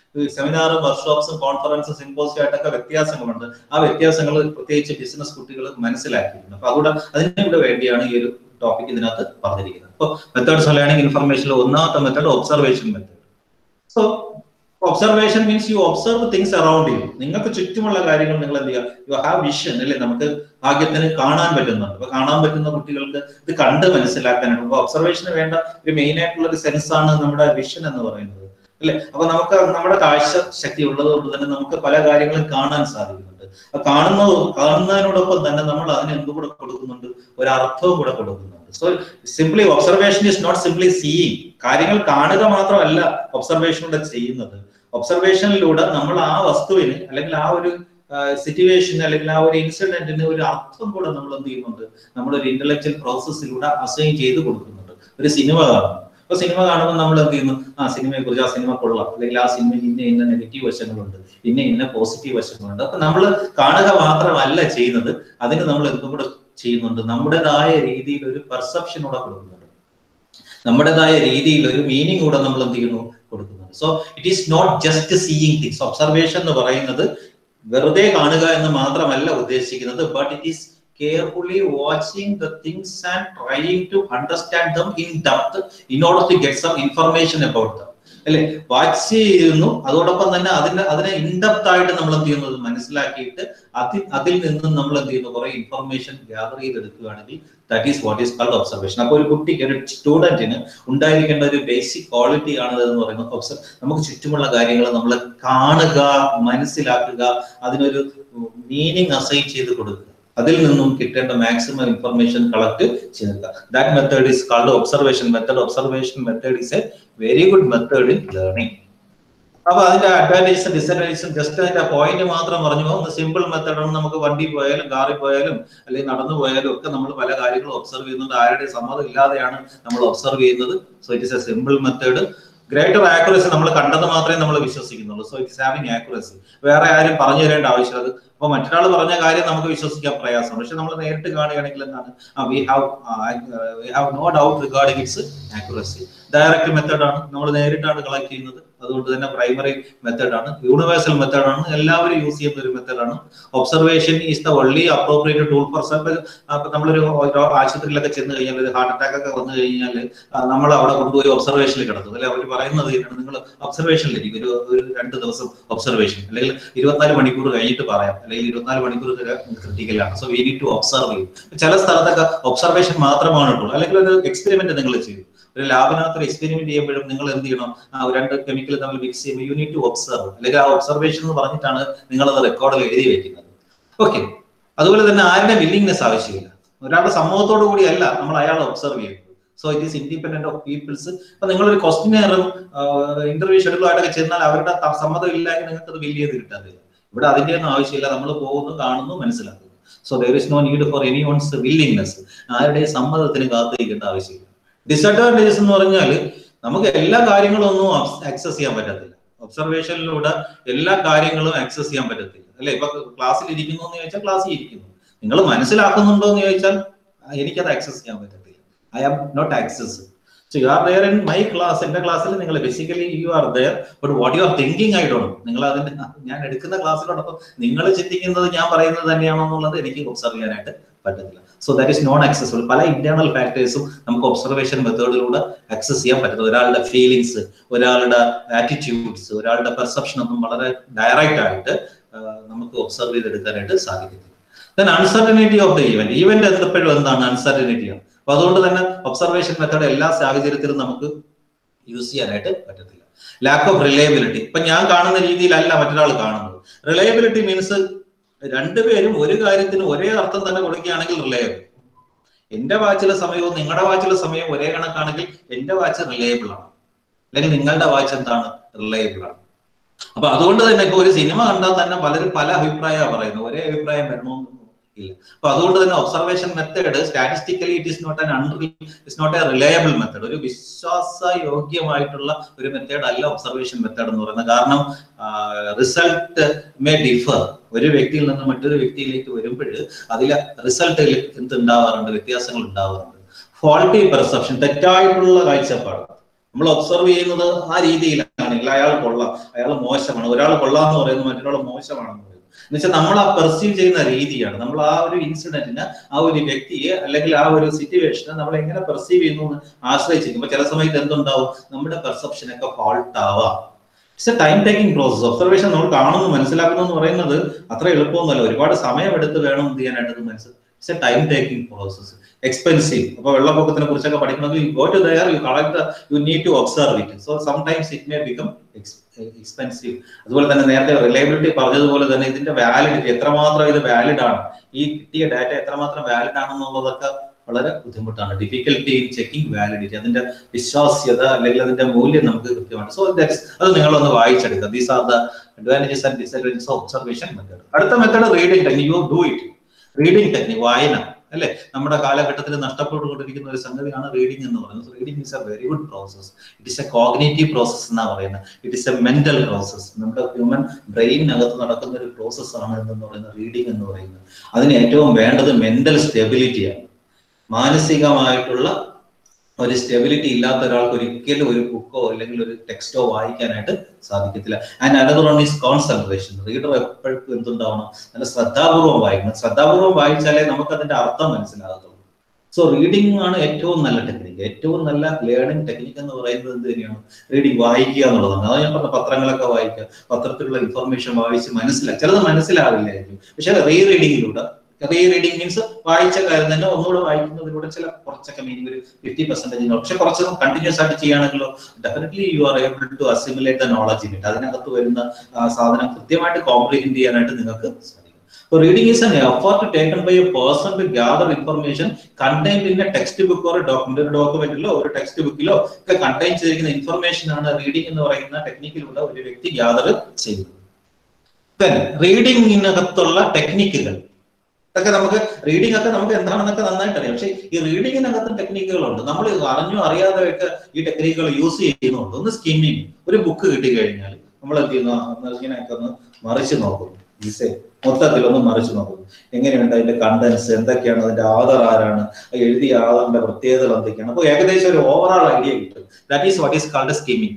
സെമിനാറും വർക്ക്ഷോപ്സും കോൺഫറൻസും സിമ്പോസിയം ആയിട്ടൊക്കെ വ്യത്യാസങ്ങളുണ്ട് ആ വ്യത്യാസങ്ങൾ പ്രത്യേകിച്ച് ബിസിനസ് കുട്ടികൾ മനസ്സിലാക്കിയിട്ടുണ്ട് അപ്പൊ അതുകൂടെ അതിനു കൂടെ വേണ്ടിയാണ് ഈ ഒരു ടോപ്പിക് ഇതിനകത്ത് പറഞ്ഞിരിക്കുന്നത് അപ്പോൾ മെത്തേഡ്സ് ഓഫ് ലേണിംഗ് ഇൻഫർമേഷനിൽ ഒന്നാമത്തെ method observation method so observation means you observe things around you നിങ്ങൾക്ക് ചുറ്റുമുള്ള കാര്യങ്ങൾ നിങ്ങൾ എന്ത് ചെയ്യുക യു ഹാവ് വിഷൻ അല്ലേ നമുക്ക് ഭാഗ്യത്തിന് കാണാൻ പറ്റുന്നുണ്ട് അപ്പൊ കാണാൻ പറ്റുന്ന കുട്ടികൾക്ക് ഇത് കണ്ട് മനസ്സിലാക്കാനാണ് അപ്പൊ ഒബ്സർവേഷന് വേണ്ട ഒരു മെയിൻ ആയിട്ടുള്ള ഒരു സെൻസ് ആണ് നമ്മുടെ വിഷൻ എന്ന് പറയുന്നത് അല്ലെ അപ്പൊ നമുക്ക് നമ്മുടെ കാഴ്ച ശക്തി ഉള്ളത് കൊണ്ട് തന്നെ നമുക്ക് പല കാര്യങ്ങളും കാണാൻ സാധിക്കുന്നുണ്ട് അപ്പൊ കാണുന്ന കാണുന്നതിനോടൊപ്പം തന്നെ നമ്മൾ അതിന് എന്തും കൂടെ കൊടുക്കുന്നുണ്ട് ഒരു അർത്ഥവും കൂടെ കൊടുക്കുന്നുണ്ട് so simply observation is not simply seeing കാര്യങ്ങൾ കാണുക മാത്രമല്ല ഒബ്സർവേഷനിലൂടെ ചെയ്യുന്നത് ഒബ്സർവേഷനിലൂടെ നമ്മൾ ആ വസ്തുവിന് അല്ലെങ്കിൽ ആ ഒരു സിറ്റുവേഷൻ അല്ലെങ്കിൽ ആ ഒരു ഇൻസിഡന്റിന് ഒരു അർത്ഥം കൂടെ നമ്മൾ എന്ത് ചെയ്യുന്നുണ്ട് നമ്മൾ ഒരു ഇന്റലക്ച്വൽ പ്രോസസ്സിലൂടെ അസൈൻ ചെയ്ത് കൊടുക്കുന്നുണ്ട് ഒരു സിനിമ കാണുന്നു അപ്പൊ സിനിമ കാണുമ്പോൾ നമ്മൾ എന്ത് ചെയ്യുന്നു ആ സിനിമയെ കുറിച്ച് ആ സിനിമ കൊള്ളാം അല്ലെങ്കിൽ ആ സിനിമയ്ക്ക് ഇന്ന ഇന്ന നെഗറ്റീവ് വശങ്ങളുണ്ട് ഇന്ന ഇന്ന പോസിറ്റീവ് വശങ്ങളുണ്ട് അപ്പൊ നമ്മൾ കാണുക മാത്രമല്ല ചെയ്യുന്നത് അതിന് നമ്മൾ എന്തും കൂടെ ചെയ്യുന്നുണ്ട് നമ്മുടേതായ രീതിയിൽ ഒരു പെർസെപ്ഷൻ കൂടെ കൊടുക്കുന്നുണ്ട് നമ്മുടേതായ രീതിയിൽ ഒരു മീനിങ് കൂടെ നമ്മൾ എന്ത് ചെയ്യുന്നു കൊടുക്കുന്നുണ്ട് so it is not just seeing things observation എന്ന് പറയുന്നത് വെറുതെ കാണുക എന്ന് മാത്രമല്ല ഉദ്ദേശിക്കുന്നത് but it is carefully watching the things and trying to understand them in depth in order to get some information about them അല്ലെ വാച്ച് ചെയ്യുന്നു അതോടൊപ്പം തന്നെ അതിന്റെ അതിനെ ഇൻഡെപ്ത് ആയിട്ട് നമ്മൾ എന്ത് ചെയ്യുന്നത് മനസ്സിലാക്കിയിട്ട് അതിൽ അതിൽ നിന്നും നമ്മൾ എന്ത് ചെയ്യുന്നു കുറെ ഇൻഫർമേഷൻ ഗ്യാദർ ചെയ്തെടുക്കുകയാണെങ്കിൽ that is what is called observation അപ്പോൾ ഒരു കുട്ടിക്ക് ഒരു സ്റ്റുഡന്റിന് ഉണ്ടായിരിക്കേണ്ട ഒരു ബേസിക് ക്വാളിറ്റി ആണ് എന്ന് പറയുന്നത് ഒബ്സർവ് നമുക്ക് ചുറ്റുമുള്ള കാര്യങ്ങൾ നമ്മൾ കാണുക മനസ്സിലാക്കുക അതിനൊരു മീനിങ് അസൈൻ ചെയ്ത് കൊടുക്കുക അതിൽ നിന്നും കിട്ടേണ്ട മാക്സിമം ഇൻഫർമേഷൻ കളക്ട് ചെയ്യുക that method is called observation method observation method is a very good method in learning അപ്പൊ അതിന്റെ അഡ്വാൻറ്റേജസും ഡിസഡ്വാൻറ്റേജസും ജസ്റ്റ് അതിന്റെ പോയിന്റ് മാത്രം പറഞ്ഞു പോകും സിമ്പിൾ മെത്തേഡാണ് നമുക്ക് വണ്ടി പോയാലും കാറിൽ പോയാലും അല്ലെങ്കിൽ നടന്നു പോയാലും ഒക്കെ നമ്മൾ പല കാര്യങ്ങളും ഒബ്സർവ് ചെയ്യുന്നുണ്ട് ആരുടെയും സമ്മതം ഇല്ലാതെയാണ് നമ്മൾ ഒബ്സർവ് ചെയ്യുന്നത് so it is a simple method greater accuracy നമ്മൾ കണ്ടത് മാത്രമേ നമ്മൾ വിശ്വസിക്കുന്നുള്ളൂ സോ ഇറ്റ്സ് ഹാവിംഗ് ആക്യുറസി വേറെ ആരും പറഞ്ഞു തരേണ്ട ആവശ്യമില്ല അത് അപ്പൊ മറ്റൊരാൾ പറഞ്ഞ കാര്യം നമുക്ക് വിശ്വസിക്കാൻ പ്രയാസമാണ് പക്ഷെ നമ്മൾ നേരിട്ട് കാണുകയാണെങ്കിൽ എന്താണ് we have we have no doubt regarding its accuracy direct മെത്തേഡാണ് നമ്മൾ നേരിട്ടാണ് കളക്ട് ചെയ്യുന്നത് അതുകൊണ്ട് തന്നെ പ്രൈമറി മെത്തേഡാണ് യൂണിവേഴ്സൽ മെത്തേഡാണ് എല്ലാവരും യൂസ് ചെയ്യുന്ന ഒരു മെത്തേഡാണ് observation is the only appropriate tool for അപ്പൊ നമ്മളൊരു ഒരു ആശുപത്രിയിലൊക്കെ ചെന്ന് കഴിഞ്ഞാൽ ഒരു ഹാർട്ട് അറ്റാക്ക് ഒക്കെ വന്നു കഴിഞ്ഞാൽ നമ്മൾ അവിടെ കൊണ്ടുപോയി ഒബ്സർവേഷനിൽ കിടത്തും അല്ലെ അവർ പറയുന്നത് നിങ്ങൾ ഒബ്സർവേഷനിലിരിക്കും ഒരു ഒരു രണ്ട് ദിവസം ഒബ്സർവേഷൻ അല്ലെങ്കിൽ ഇരുപത്തിനാല് മണിക്കൂർ കഴിഞ്ഞിട്ട് പറയാം അല്ലെങ്കിൽ ഇരുപത്തിനാല് മണിക്കൂർ ക്രിട്ടിക്കലാണ് so we need to observe ചെയ്യും ചില സ്ഥലത്തൊക്കെ ഒബ്സർവേഷൻ മാത്രമാണ് ഉള്ളൂ അല്ലെങ്കിൽ ഒരു എക്സ്പെരിമെന്റ് നിങ്ങൾ ചെയ്യും ഒരു ലാബിനകത്ത് ഒരു എക്സ്പെരിമെന്റ് ചെയ്യുമ്പോഴും നിങ്ങൾ എന്ത് ചെയ്യണം ആ രണ്ട് കെമിക്കൽ തമ്മിൽ മിക്സ് ചെയ്യുമ്പോൾ യു നീഡ് ടു ഒബ്സർവ് അല്ലെങ്കിൽ ആ ഒബ്സർവേഷൻ എന്ന് പറഞ്ഞിട്ടാണ് നിങ്ങൾ അത് റെക്കോർഡിൽ എഴുതി വെക്കുന്നത് ഓക്കെ അതുപോലെ തന്നെ ആരുടെ വില്ലിങ്നെസ് ആവശ്യമില്ല ഒരാളുടെ സമ്മതത്തോടു കൂടിയല്ല നമ്മൾ അയാളെ ഒബ്സർവ് ചെയ്യുന്നത് so it is independent of peoples അപ്പൊ നിങ്ങളൊരു ക്വസ്റ്റിനെയറും ഇന്റർവ്യൂ ഷെഡ്യൂളുമായിട്ടൊക്കെ ചെന്നാൽ അവരുടെ സമ്മതം ഇല്ലെങ്കിൽ നിങ്ങൾക്ക് അത് വലിയ ചെയ്ത് കിട്ടാതില്ല ഇവിടെ അതിന്റെ ഒന്നും ആവശ്യമില്ല നമ്മൾ പോകുന്നു കാണുന്നു മനസ്സിലാക്കുന്നു so there is no need for any one's willingness ആരുടെ സമ്മതത്തിന് കാത്തിരിക്കേണ്ട ആവശ്യമില്ല ഡിസഡ്വാൻറ്റേജസ് എന്ന് പറഞ്ഞാൽ നമുക്ക് എല്ലാ കാര്യങ്ങളും ഒന്നും ആക്സസ് ചെയ്യാൻ പറ്റത്തില്ല ഒബ്സർവേഷനിലൂടെ എല്ലാ കാര്യങ്ങളും ആക്സസ് ചെയ്യാൻ പറ്റത്തില്ല അല്ലെ ഇപ്പൊ ക്ലാസ്സിൽ ഇരിക്കുന്നു എന്ന് ചോദിച്ചാൽ ക്ലാസ്സിൽ ഇരിക്കുന്നു നിങ്ങൾ മനസ്സിലാക്കുന്നുണ്ടോ എന്ന് ചോദിച്ചാൽ എനിക്കത് ആക്സസ് ചെയ്യാൻ പറ്റത്തില്ല I am not access so you are there in my class എന്റെ ക്ലാസ്സിൽ നിങ്ങൾ basically you are there but what you are thinking I don't നിങ്ങൾ അതിന്റെ ഞാൻ എടുക്കുന്ന ക്ലാസ്സിലോടൊപ്പം നിങ്ങൾ ചിന്തിക്കുന്നത് ഞാൻ പറയുന്നത് തന്നെയാണോ എന്നുള്ളത് എനിക്ക് ഒബ്സർവ് ചെയ്യാനായിട്ട് പറ്റത്തില്ല so that is non accessible പല ഇന്റേണൽ ഫാക്ടേഴ്സും നമുക്ക് ഒബ്സർവേഷൻ മെത്തേഡിലൂടെ ആക്സസ് ചെയ്യാൻ പറ്റുന്നത് ഒരാളുടെ ഫീലിങ്സ് ഒരാളുടെ ആറ്റിറ്റ്യൂഡ്സ് ഒരാളുടെ പെർസെപ്ഷൻ ഒന്നും വളരെ ഡയറക്റ്റ് ആയിട്ട് നമുക്ക് ഒബ്സർവ് ചെയ്തെടുക്കാനായിട്ട് സാധിക്കുന്നില്ല then uncertainty of the event event എപ്പോഴും എന്താണ് അൺസർട്ടനിറ്റിയാണ് അപ്പൊ അതുകൊണ്ട് തന്നെ ഒബ്സർവേഷൻ മെത്തേഡ് എല്ലാ സാഹചര്യത്തിലും നമുക്ക് യൂസ് ചെയ്യാനായിട്ട് പറ്റത്തില്ല ലാക്ക് ഓഫ് റിലയബിലിറ്റി ഇപ്പൊ ഞാൻ കാണുന്ന രീതിയിലല്ല മറ്റൊരാൾ കാണുന്നത് റിലയബിലിറ്റി മീൻസ് രണ്ടുപേരും ഒരു കാര്യത്തിന് ഒരേ അർത്ഥം തന്നെ കൊടുക്കുകയാണെങ്കിൽ റിലയബിൾ എന്റെ വാച്ചിലെ സമയവും നിങ്ങളുടെ വാച്ചിലെ സമയവും ഒരേ കണക്കാണെങ്കിൽ എന്റെ വാച്ച് റിലയബിൾ ആണ് അല്ലെങ്കിൽ നിങ്ങളുടെ വാച്ച് എന്താണ് റിലയബിൾ ആണ് അപ്പൊ അതുകൊണ്ട് തന്നെ ഇപ്പൊ ഒരു സിനിമ കണ്ടാൽ തന്നെ പലരും പല അഭിപ്രായമാണ് പറയുന്നത് ഒരേ അഭിപ്രായം വരണമെന്നൊന്നും ഇല്ല അപ്പൊ അതുകൊണ്ട് തന്നെ observation method statistically it is not an അൺറി it's not a reliable method ഒരു വിശ്വാസയോഗ്യമായിട്ടുള്ള ഒരു മെത്തേഡ് അല്ല ഒബ്സർവേഷൻ മെത്തേഡ് എന്ന് പറയുന്നത് കാരണം റിസൾട്ട് മേ ഡിഫർ ഒരു വ്യക്തിയിൽ നിന്ന് മറ്റൊരു വ്യക്തിയിലേക്ക് വരുമ്പോൾ അതിലെ റിസൾട്ടിൽ എന്ത് ഉണ്ടാവാറുണ്ട് വ്യത്യാസങ്ങൾ ഉണ്ടാവാറുണ്ട് ഫോൾട്ടി പെർസെപ്ഷൻ തെറ്റായിട്ടുള്ള കാഴ്ചപ്പാട് നമ്മൾ ഒബ്സർവ് ചെയ്യുന്നത് ആ രീതിയിലാണെങ്കിൽ അയാൾ കൊള്ളാം അയാൾ മോശമാണ് ഒരാൾ കൊള്ളാം എന്ന് പറയുന്നത് മറ്റൊരാൾ മോശമാണെന്ന് പറയുന്നത് എന്നുവെച്ചാൽ നമ്മൾ ആ പെർസീവ് ചെയ്യുന്ന രീതിയാണ് നമ്മൾ ആ ഒരു ഇൻസിഡന്റിന് ആ ഒരു വ്യക്തിയെ അല്ലെങ്കിൽ ആ ഒരു സിറ്റുവേഷനെ നമ്മൾ എങ്ങനെ പെർസീവ് ചെയ്യുന്നു എന്ന് ആശ്രയിച്ചിരിക്കും അപ്പൊ ചില സമയത്ത് എന്തുണ്ടാവും നമ്മുടെ പെർസെപ്ഷൻ ഒക്കെ ഫാൾട്ട് ആവാം it's a time taking process observation നമ്മൾ കാണുന്നു മനസ്സിലാക്കുന്നു എന്ന് പറയുന്നത് അത്ര എളുപ്പമൊന്നുമല്ല ഒരുപാട് സമയമെടുത്ത് വേണം എന്ത് ചെയ്യാനായിട്ട് ഇത് മനസ്സിൽ it's a time taking process expensive അപ്പൊ വെള്ളപ്പൊക്കത്തിനെ കുറിച്ചൊക്കെ പഠിക്കണമെങ്കിൽ you go to there you collect you need to observe it so sometimes it may become expensive അതുപോലെ തന്നെ നേരത്തെ റിലയബിലിറ്റി പറഞ്ഞതുപോലെ തന്നെ ഇതിന്റെ വാലിഡിറ്റി എത്രമാത്രം ഇത് വാലിഡ് ആണ് ഈ കിട്ടിയ ഡാറ്റ എത്രമാത്രം വാലിഡ് ആണെന്നുള്ളതൊക്കെ വളരെ ബുദ്ധിമുട്ടാണ് ഡിഫിക്കൽട്ടി ഇൻ ചെക്കിംഗ് വാലിഡിറ്റി അതിന്റെ വിശ്വാസ്യത അല്ലെങ്കിൽ അതിന്റെ മൂല്യം നമുക്ക് കൃത്യമാണ് സോ ദാറ്റ്സ് അത് നിങ്ങളൊന്ന് വായിച്ചെടുക്കുക these are the advantages and disadvantages of observation method അടുത്ത method reading technique you do it reading technique വായന അല്ലെ നമ്മുടെ കാലഘട്ടത്തിൽ നഷ്ടപ്പെട്ടുകൊണ്ടിരിക്കുന്ന ഒരു സംഗതിയാണ് റീഡിംഗ് എന്ന് പറയുന്നത് reading is a very good process it is a cognitive process എന്നാ പറയുന്നത് it is a mental process നമ്മുടെ ഹ്യൂമൻ ബ്രെയിനകത്ത് നടക്കുന്ന ഒരു പ്രോസസ് ആണ് എന്ന് പറയുന്നത് റീഡിംഗ് എന്ന് പറയുന്നത് അതിന് ഏറ്റവും വേണ്ടത് മെന്റൽ സ്റ്റെബിലിറ്റിയാണ് മാനസികമായിട്ടുള്ള ഒരു സ്റ്റെബിലിറ്റി ഇല്ലാത്ത ഒരാൾക്ക് ഒരിക്കലും ഒരു ബുക്കോ അല്ലെങ്കിൽ ഒരു ടെക്സ്റ്റോ വായിക്കാനായിട്ട് സാധിക്കത്തില്ല and another one is concentration reader എപ്പോഴും എന്തുണ്ടാവണം നല്ല ശ്രദ്ധാപൂർവം വായിക്കണം ശ്രദ്ധാപൂർവം വായിച്ചാലേ നമുക്ക് അതിന്റെ അർത്ഥം മനസ്സിലാകത്തുള്ളൂ സോ റീഡിംഗ് ആണ് ഏറ്റവും നല്ല ടെക്നിക്ക് ഏറ്റവും നല്ല ലേണിംഗ് ടെക്നിക്ക് എന്ന് പറയുന്നത് എന്ത് തന്നെയാണ് റീഡിംഗ് വായിക്കുക എന്നുള്ളതാണ് അത് ഞാൻ പറഞ്ഞ പത്രങ്ങളൊക്കെ വായിക്കുക പത്രത്തിലുള്ള ഇൻഫർമേഷൻ വായിച്ച് മനസ്സിലാക്കുക ചിലത് മനസ്സിലാവില്ലായിരിക്കും പക്ഷെ റീ റീഡിങ്ങിലൂടെ റീ റീഡിംഗ് മീൻസ് വായിച്ച കാര്യം തന്നെ ഒന്നുകൂടെ വായിക്കുന്നതിലൂടെ ചില കുറച്ചൊക്കെ മീനിങ് ഒരു ഫിഫ്റ്റി പെർസെന്റേജ് പക്ഷെ കുറച്ച് കണ്ടിന്യൂസ് ആയിട്ട് ചെയ്യുകയാണെങ്കിലോ definitely you are able to assimilate the knowledge in it അതിനകത്ത് വരുന്ന ആ, സാധനം കൃത്യമായിട്ട് കോംപ്രിഹെൻഡ് ചെയ്യാനായിട്ട് നിങ്ങൾക്ക് സാധിക്കും So reading is an effort taken by a person to gather information contained in a textbook or a document. ഒരു ഡോക്യുമെന്റിലോ ഒരു ടെക്സ്റ്റ് ബുക്കിലോ ഒക്കെ കണ്ടെയ്ൻ ചെയ്തിരിക്കുന്ന ഇൻഫർമേഷൻ ആണ് റീഡിംഗ് എന്ന് പറയുന്ന ടെക്നിക്കിലൂടെ ഒരു വ്യക്തി ഗ്യാദർ ചെയ്യുന്നത് Then റീഡിങ്ങിനകത്തുള്ള ടെക്നിക്കുകൾ ഇതൊക്കെ നമുക്ക് റീഡിംഗ് ഒക്കെ നമുക്ക് എന്താണെന്നൊക്കെ നന്നായിട്ട് അറിയാം പക്ഷേ ഈ റീഡിങ്ങിനകത്തും ടെക്നിക്കുകളുണ്ട് നമ്മൾ അറിഞ്ഞോ അറിയാതെ ഒക്കെ ഈ ടെക്നിക്കുകൾ യൂസ് ചെയ്യുന്നുണ്ട് ഒന്ന് സ്കിമ്മിങ് ഒരു ബുക്ക് കിട്ടി കഴിഞ്ഞാൽ നമ്മൾ എന്ത് ചെയ്യുന്നു ഒന്ന് ഇങ്ങനെയൊക്കെ ഒന്ന് മറിച്ച് നോക്കും ഈസേ മൊത്തത്തിൽ ഒന്ന് മറിച്ച് നോക്കും എങ്ങനെയുണ്ട് അതിന്റെ കണ്ടൻസ് എന്തൊക്കെയാണ് അതിന്റെ ആധാർ ആരാണ് ആ എഴുതിയ ആധാറിന്റെ പ്രത്യേകതകൾ എന്തൊക്കെയാണ് അപ്പോൾ ഏകദേശം ഒരു ഓവറോൾ ഐഡിയ കിട്ടും that is what is called skimming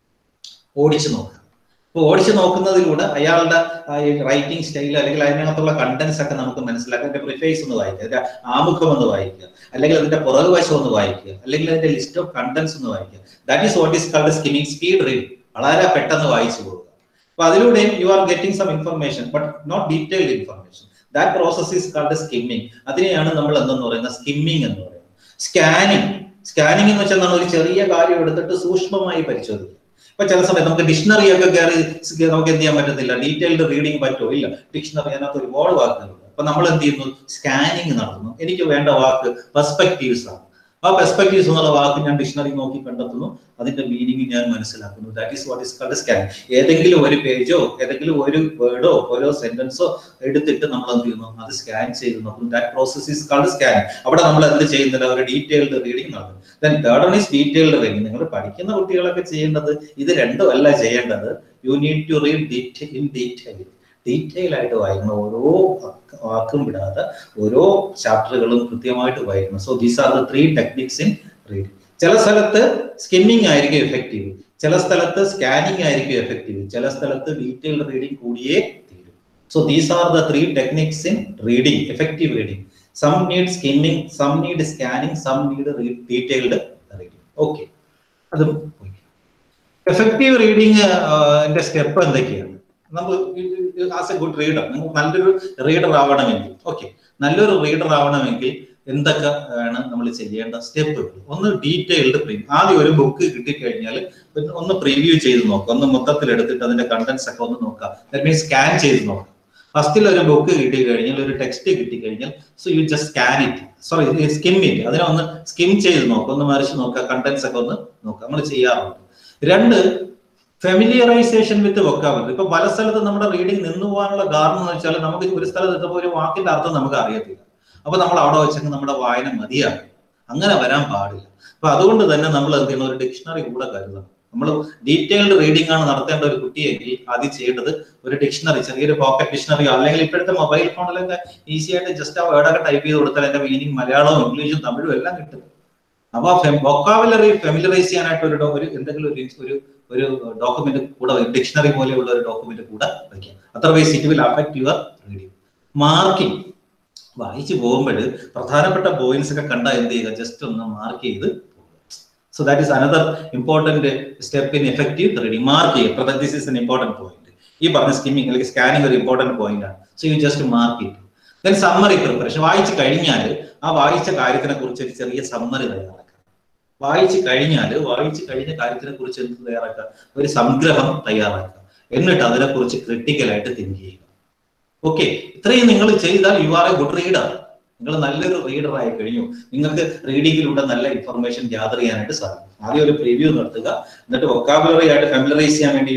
ഓടിച്ചു നോക്കുക അപ്പൊ ഓടിച്ചു നോക്കുന്നതിലൂടെ അയാളുടെ റൈറ്റിംഗ് സ്റ്റൈൽ അല്ലെങ്കിൽ അതിനകത്തുള്ള കണ്ടന്റ്സ് ഒക്കെ നമുക്ക് മനസ്സിലാക്കാം അതിന്റെ പ്രിഫേസ് ഒന്ന് വായിക്കുക അതിന്റെ ആമുഖം ഒന്ന് വായിക്കുക അല്ലെങ്കിൽ അതിന്റെ പുറകുവശം ഒന്ന് വായിക്കുക അല്ലെങ്കിൽ അതിന്റെ ലിസ്റ്റ് ഓഫ് കണ്ടന്റ്സ് ഒന്ന് വായിക്കുക that is what is called skimming speed read വളരെ പെട്ടെന്ന് വായിച്ചു പോകുക അപ്പൊ അതിലൂടെയും you are getting some information but not detailed information that process is called skimming അതിനെയാണ് നമ്മൾ എന്തെന്ന് പറയുന്നത് സ്കിമ്മിങ് എന്ന് പറയുന്നത് സ്കാനിങ് സ്കാനിങ് എന്ന് വെച്ചാൽ എന്താണ് ഒരു ചെറിയ കാര്യം എടുത്തിട്ട് സൂക്ഷ്മമായി പരിശോധിക്കുക ഇപ്പൊ ചില സമയത്ത് നമുക്ക് ഡിക്ഷണറി ഒക്കെ കയറി സ് നമുക്ക് എന്ത് ചെയ്യാൻ പറ്റത്തില്ല ഡീറ്റെയിൽഡ് റീഡിംഗ് പറ്റുമോ ഇല്ല ഡിക്ഷണറി അതിനകത്ത് ഒരുപാട് വാക്കുകളുണ്ട് അപ്പൊ നമ്മൾ എന്ത് ചെയ്യുന്നു സ്കാനിങ് നടത്തുന്നു എനിക്ക് വേണ്ട വാക്ക് പെർസ്പെക്റ്റീവ്സ് ആണ് ആ പെർസ്പെക്റ്റീവ്സ് എന്നുള്ള വാക്ക് ഞാൻ ഡിക്ഷണറി നോക്കി കണ്ടെത്തുന്നു അതിന്റെ മീനിങ് ഞാൻ മനസ്സിലാക്കുന്നു that is what is called scan ഏതെങ്കിലും ഒരു പേജോ ഏതെങ്കിലും ഒരു വേർഡോ ഓരോ സെന്റൻസോ എടുത്തിട്ട് നമ്മൾ എന്ത് ചെയ്യുന്നു അത് സ്കാൻ ചെയ്ത് നോക്കുന്നു that process is called scan അവിടെ നമ്മൾ എന്ത് ചെയ്യുന്നില്ല ഒരു ഡീറ്റെയിൽഡ് റീഡിംഗ് നടത്തുന്നു then third one is detailed reading നിങ്ങൾ പഠിക്കുന്ന കുട്ടികളൊക്കെ ചെയ്യേണ്ടത് ഇത് രണ്ടും അല്ല ചെയ്യേണ്ടത് you need to read in detail detail ആയിട്ട് വായിക്കണം ഓരോ വാക്ക് വാക്കും വിടാതെ ഓരോ ചാപ്റ്ററുകളും കൃത്യമായിട്ട് വായിക്കണം so these are the three techniques in reading ചില സ്ഥലത്ത് സ്കിമ്മിങ് ആയിരിക്കും എഫക്റ്റീവ് ചില സ്ഥലത്ത് സ്കാനിങ് ആയിരിക്കും എഫക്റ്റീവ് ചില സ്ഥലത്ത് ഡീറ്റെയിൽഡ് റീഡിംഗ് കൂടിയേ തീരും so these are the three techniques in reading effective reading some need skimming some need scanning some need detailed reading okay അത് എഫക്റ്റീവ് റീഡിംഗ് സ്റ്റെപ്പ് എന്തൊക്കെയാണ് നമ്മൾ ആസ് എ ഗുഡ് റീഡർ നിങ്ങൾക്ക് നല്ലൊരു reader ആവണമെങ്കിൽ okay നല്ലൊരു reader ആവണമെങ്കിൽ എന്തൊക്കെ ആണ് നമ്മൾ ചെയ്യേണ്ട സ്റ്റെപ്പുകൾ ഒന്ന് ഡീറ്റെയിൽഡ് പ്രിന്റ് ആദ്യം ഒരു ബുക്ക് കിട്ടിക്കഴിഞ്ഞാൽ ഒന്ന് പ്രിവ്യൂ ചെയ്ത് നോക്കുക ഒന്ന് മൊത്തത്തിൽ എടുത്തിട്ട് അതിന്റെ കണ്ടന്റ്സ് ഒക്കെ ഒന്ന് നോക്കുക ദാറ്റ് മീൻസ് സ്കാൻ ചെയ്ത് നോക്കുക ഫസ്റ്റിൽ ഒരു ബുക്ക് കിട്ടി കഴിഞ്ഞാൽ ഒരു ടെക്സ്റ്റ് കിട്ടി കഴിഞ്ഞാൽ so you just scan it sorry skim it അതിനെ ഒന്ന് സ്കിം ചെയ്ത് നോക്കുക ഒന്ന് മറിച്ച് നോക്കുക കണ്ടന്റ്സ് ഒക്കെ ഒന്ന് നോക്കുക നമ്മൾ ചെയ്യാറുണ്ട് രണ്ട് ഫെമിലിയറൈസേഷൻ വിത്ത് വൊക്കാബിലിറ്റി ഇപ്പൊ പല സ്ഥലത്ത് നമ്മുടെ റീഡിംഗ് നിന്നു പോകാനുള്ള കാരണം എന്ന് വെച്ചാൽ നമുക്ക് ഒരു സ്ഥലത്ത് എത്തുമ്പോൾ ഒരു വാക്കിന്റെ അർത്ഥം നമുക്ക് അറിയത്തില്ല അപ്പൊ നമ്മൾ അവിടെ വെച്ചെങ്കിൽ നമ്മുടെ വായന മതിയാകും അങ്ങനെ വരാൻ പാടില്ല അപ്പൊ അതുകൊണ്ട് തന്നെ നമ്മൾ എന്ത് ചെയ്യണം ഒരു ഡിക്ഷണറി കൂടെ കരുതണം നമ്മൾ ഡീറ്റെയിൽഡ് റീഡിംഗ് ആണ് നടത്തേണ്ട ഒരു കുട്ടിയെങ്കിൽ ആദ്യം ചെയ്യേണ്ടത് ഒരു ഡിക്ഷണറി ചെറിയൊരു പോക്കറ്റ് ഡിക്ഷണറിയോ അല്ലെങ്കിൽ ഇപ്പോഴത്തെ മൊബൈൽ ഫോണിലൊക്കെ ഈസി ആയിട്ട് ജസ്റ്റ് ആ വേർഡൊക്കെ ടൈപ്പ് ചെയ്ത് കൊടുത്താൽ എന്റെ മീനിങ് മലയാളവും ഇംഗ്ലീഷും തമിഴും എല്ലാം കിട്ടും അപ്പൊ വൊക്കാബുലറി ഫെമിലറൈസ് ചെയ്യാനായിട്ട് ഒരു ഡോ- ഒരു എന്തെങ്കിലും ഒരു ഒരു ഒരു ഡോക്യുമെന്റ് കൂടെ ഡിക്ഷണറി പോലെയുള്ള ഒരു ഡോക്യുമെന്റ് കൂടെ വയ്ക്കാം otherwise it will affect your reading marking വായിച്ചു പോകുമ്പോൾ പ്രധാനപ്പെട്ട പോയിന്റ്സ് ഒക്കെ കണ്ടാ എന്ത് ചെയ്യുക ജസ്റ്റ് ഒന്ന് മാർക്ക് ചെയ്ത് so that is another important step in effective reading mark ചെയ്യുക this is an important point ഈ പറഞ്ഞ സ്കിമ്മിങ് അല്ലെങ്കിൽ സ്കാനിങ് ഒരു ഇമ്പോർട്ടന്റ് പോയിന്റ് ആണ് so you just mark it then summary preparation വായിച്ചു കഴിഞ്ഞാൽ ആ വായിച്ച കാര്യത്തിനെ കുറിച്ച് ഒരു ചെറിയ സമ്മറി തയ്യാറാക്കുക വായിച്ചു കഴിഞ്ഞാൽ വായിച്ചു കഴിഞ്ഞ കാര്യത്തിനെ കുറിച്ച് എന്ത് തയ്യാറാക്കുക ഒരു സംഗ്രഹം തയ്യാറാക്കുക എന്നിട്ട് അതിനെക്കുറിച്ച് ക്രിട്ടിക്കലായിട്ട് തിങ്ക് ചെയ്യുക ഓക്കെ ഇത്രയും നിങ്ങൾ ചെയ്താൽ you are a good reader നിങ്ങൾ നല്ലൊരു റീഡർ ആയി കഴിഞ്ഞു നിങ്ങൾക്ക് റീഡിങ്ങിലൂടെ നല്ല ഇൻഫർമേഷൻ ഗ്യാദർ ചെയ്യാനായിട്ട് സാധിക്കും ആദ്യം ഒരു പ്രിവ്യൂ നടത്തുക എന്നിട്ട് വൊക്കാബുലറി ആയിട്ട് ഫെമിലറൈസ് ചെയ്യാൻ വേണ്ടി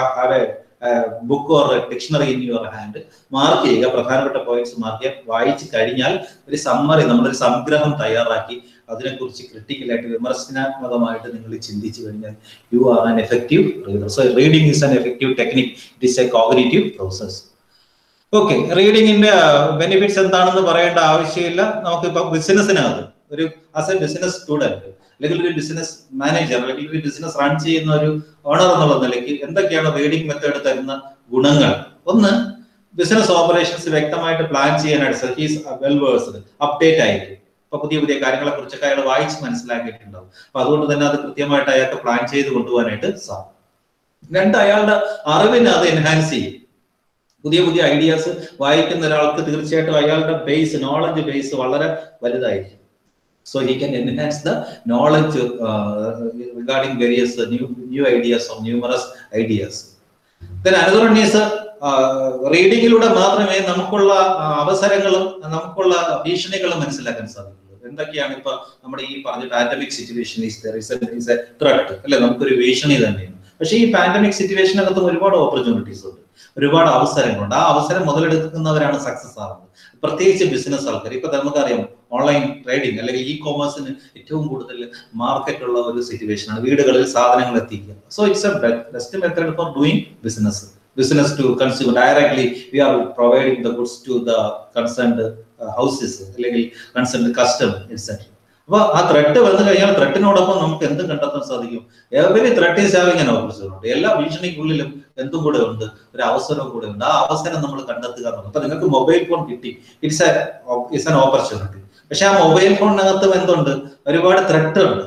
book or dictionary in your hand mark ചെയ്യുക പ്രധാനപ്പെട്ട പോയിന്റ്സ് മാർക്ക് ചെയ്യുക വായിച്ചു കഴിഞ്ഞാൽ ഒരു സമ്മറി നമ്മളൊരു സംഗ്രഹം തയ്യാറാക്കി അതിനെക്കുറിച്ച് ക്രിട്ടിക്കലായിട്ട് വിമർശനാത്മകമായിട്ട് നിങ്ങൾ ചിന്തിച്ചു കഴിഞ്ഞാൽ you are an effective reader so reading is an effective technique it is a cognitive process okay റീഡിങ്ങിന്റെ ബെനിഫിറ്റ്സ് എന്താണെന്ന് പറയേണ്ട ആവശ്യമില്ല നമുക്ക് ഇപ്പൊ ബിസിനസ്സിനകത്ത് ഒരു ആസ് എ ബിസിനസ് സ്റ്റുഡന്റ് അല്ലെങ്കിൽ ഒരു ബിസിനസ് മാനേജർ അല്ലെങ്കിൽ ഒരു ബിസിനസ് റൺ ചെയ്യുന്ന ഒരു ഓണർ എന്നുള്ള നിലയ്ക്ക് എന്തൊക്കെയാണ് റീഡിംഗ് മെത്തേഡ് തരുന്ന ഗുണങ്ങൾ ഒന്ന് ബിസിനസ് ഓപ്പറേഷൻസ് വ്യക്തമായിട്ട് പ്ലാൻ ചെയ്യാനായിട്ട് ഹീസ് വെൽ വേഴ്സ്ഡ് അപ്ഡേറ്റ് ആയിരിക്കും ഇപ്പൊ പുതിയ പുതിയ കാര്യങ്ങളെ കുറിച്ചൊക്കെ അയാൾ വായിച്ച് മനസ്സിലാക്കിയിട്ടുണ്ടാവും അപ്പൊ അതുകൊണ്ട് തന്നെ അത് കൃത്യമായിട്ട് അയാൾക്ക് പ്ലാൻ ചെയ്ത് കൊണ്ടുപോകാനായിട്ട് സാധിക്കും രണ്ട് അയാളുടെ അറിവിനെ അത് എൻഹാൻസ് ചെയ്യും പുതിയ പുതിയ ഐഡിയാസ് വായിക്കുന്ന ഒരാൾക്ക് തീർച്ചയായിട്ടും അയാളുടെ ബേസ് നോളജ് ബേസ് വളരെ വലുതായിരിക്കും so he can enhance the knowledge regarding various new new ideas of numerous ideas then another one is റീഡിങ്ങിലൂടെ മാത്രമേ നമുക്കുള്ള ആ, അവസരങ്ങളും നമുക്കുള്ള ഭീഷണികളും മനസ്സിലാക്കാൻ സാധിക്കുള്ളൂ എന്തൊക്കെയാണ് ഇപ്പൊ നമ്മുടെ ഈ പറഞ്ഞ pandemic situation is a threat അല്ലെ നമുക്കൊരു ഭീഷണി തന്നെയാണ് പക്ഷേ ഈ പാൻഡമിക് സിറ്റുവേഷനകത്ത് ഒരുപാട് ഓപ്പർച്യൂണിറ്റീസ് ഉണ്ട് ഒരുപാട് അവസരങ്ങളുണ്ട് ആ അവസരം മുതലെടുക്കുന്നവരാണ് സക്സസ് ആവുന്നത് പ്രത്യേകിച്ച് ബിസിനസ് ആൾക്കാർ ഇപ്പൊ നമുക്കറിയാം ഓൺലൈൻ ട്രേഡിംഗ് അല്ലെങ്കിൽ ഇ കോമേഴ്സിന് ഏറ്റവും കൂടുതൽ മാർക്കറ്റ് ഉള്ള ഒരു സിറ്റുവേഷൻ ആണ് വീടുകളിൽ സാധനങ്ങൾ എത്തിക്കുക so it's a best method for doing business business to consumer directly we are providing the goods to the concerned houses അല്ലെങ്കിൽ കൺസേൺഡ് കസ്റ്റമർ എക്സെട്ര അപ്പൊ ആ ത്രെട്ട് വന്നു കഴിഞ്ഞാൽ ത്രെട്ടിനോടൊപ്പം നമുക്ക് എന്ത് കണ്ടെത്താൻ സാധിക്കും every threat is having an opportunity എല്ലാ ഭീഷണിക്കുള്ളിലും എന്തും കൂടെ ഉണ്ട് ഒരു അവസരവും കൂടെ ഉണ്ട് ആ അവസരം നമ്മൾ കണ്ടെത്തുക എന്നുള്ളത് അപ്പൊ നിങ്ങൾക്ക് മൊബൈൽ ഫോൺ കിട്ടി it's a it's an opportunity പക്ഷെ ആ മൊബൈൽ ഫോണിനകത്തും എന്തുണ്ട് ഒരുപാട് ത്രെട്ട് ഉണ്ട്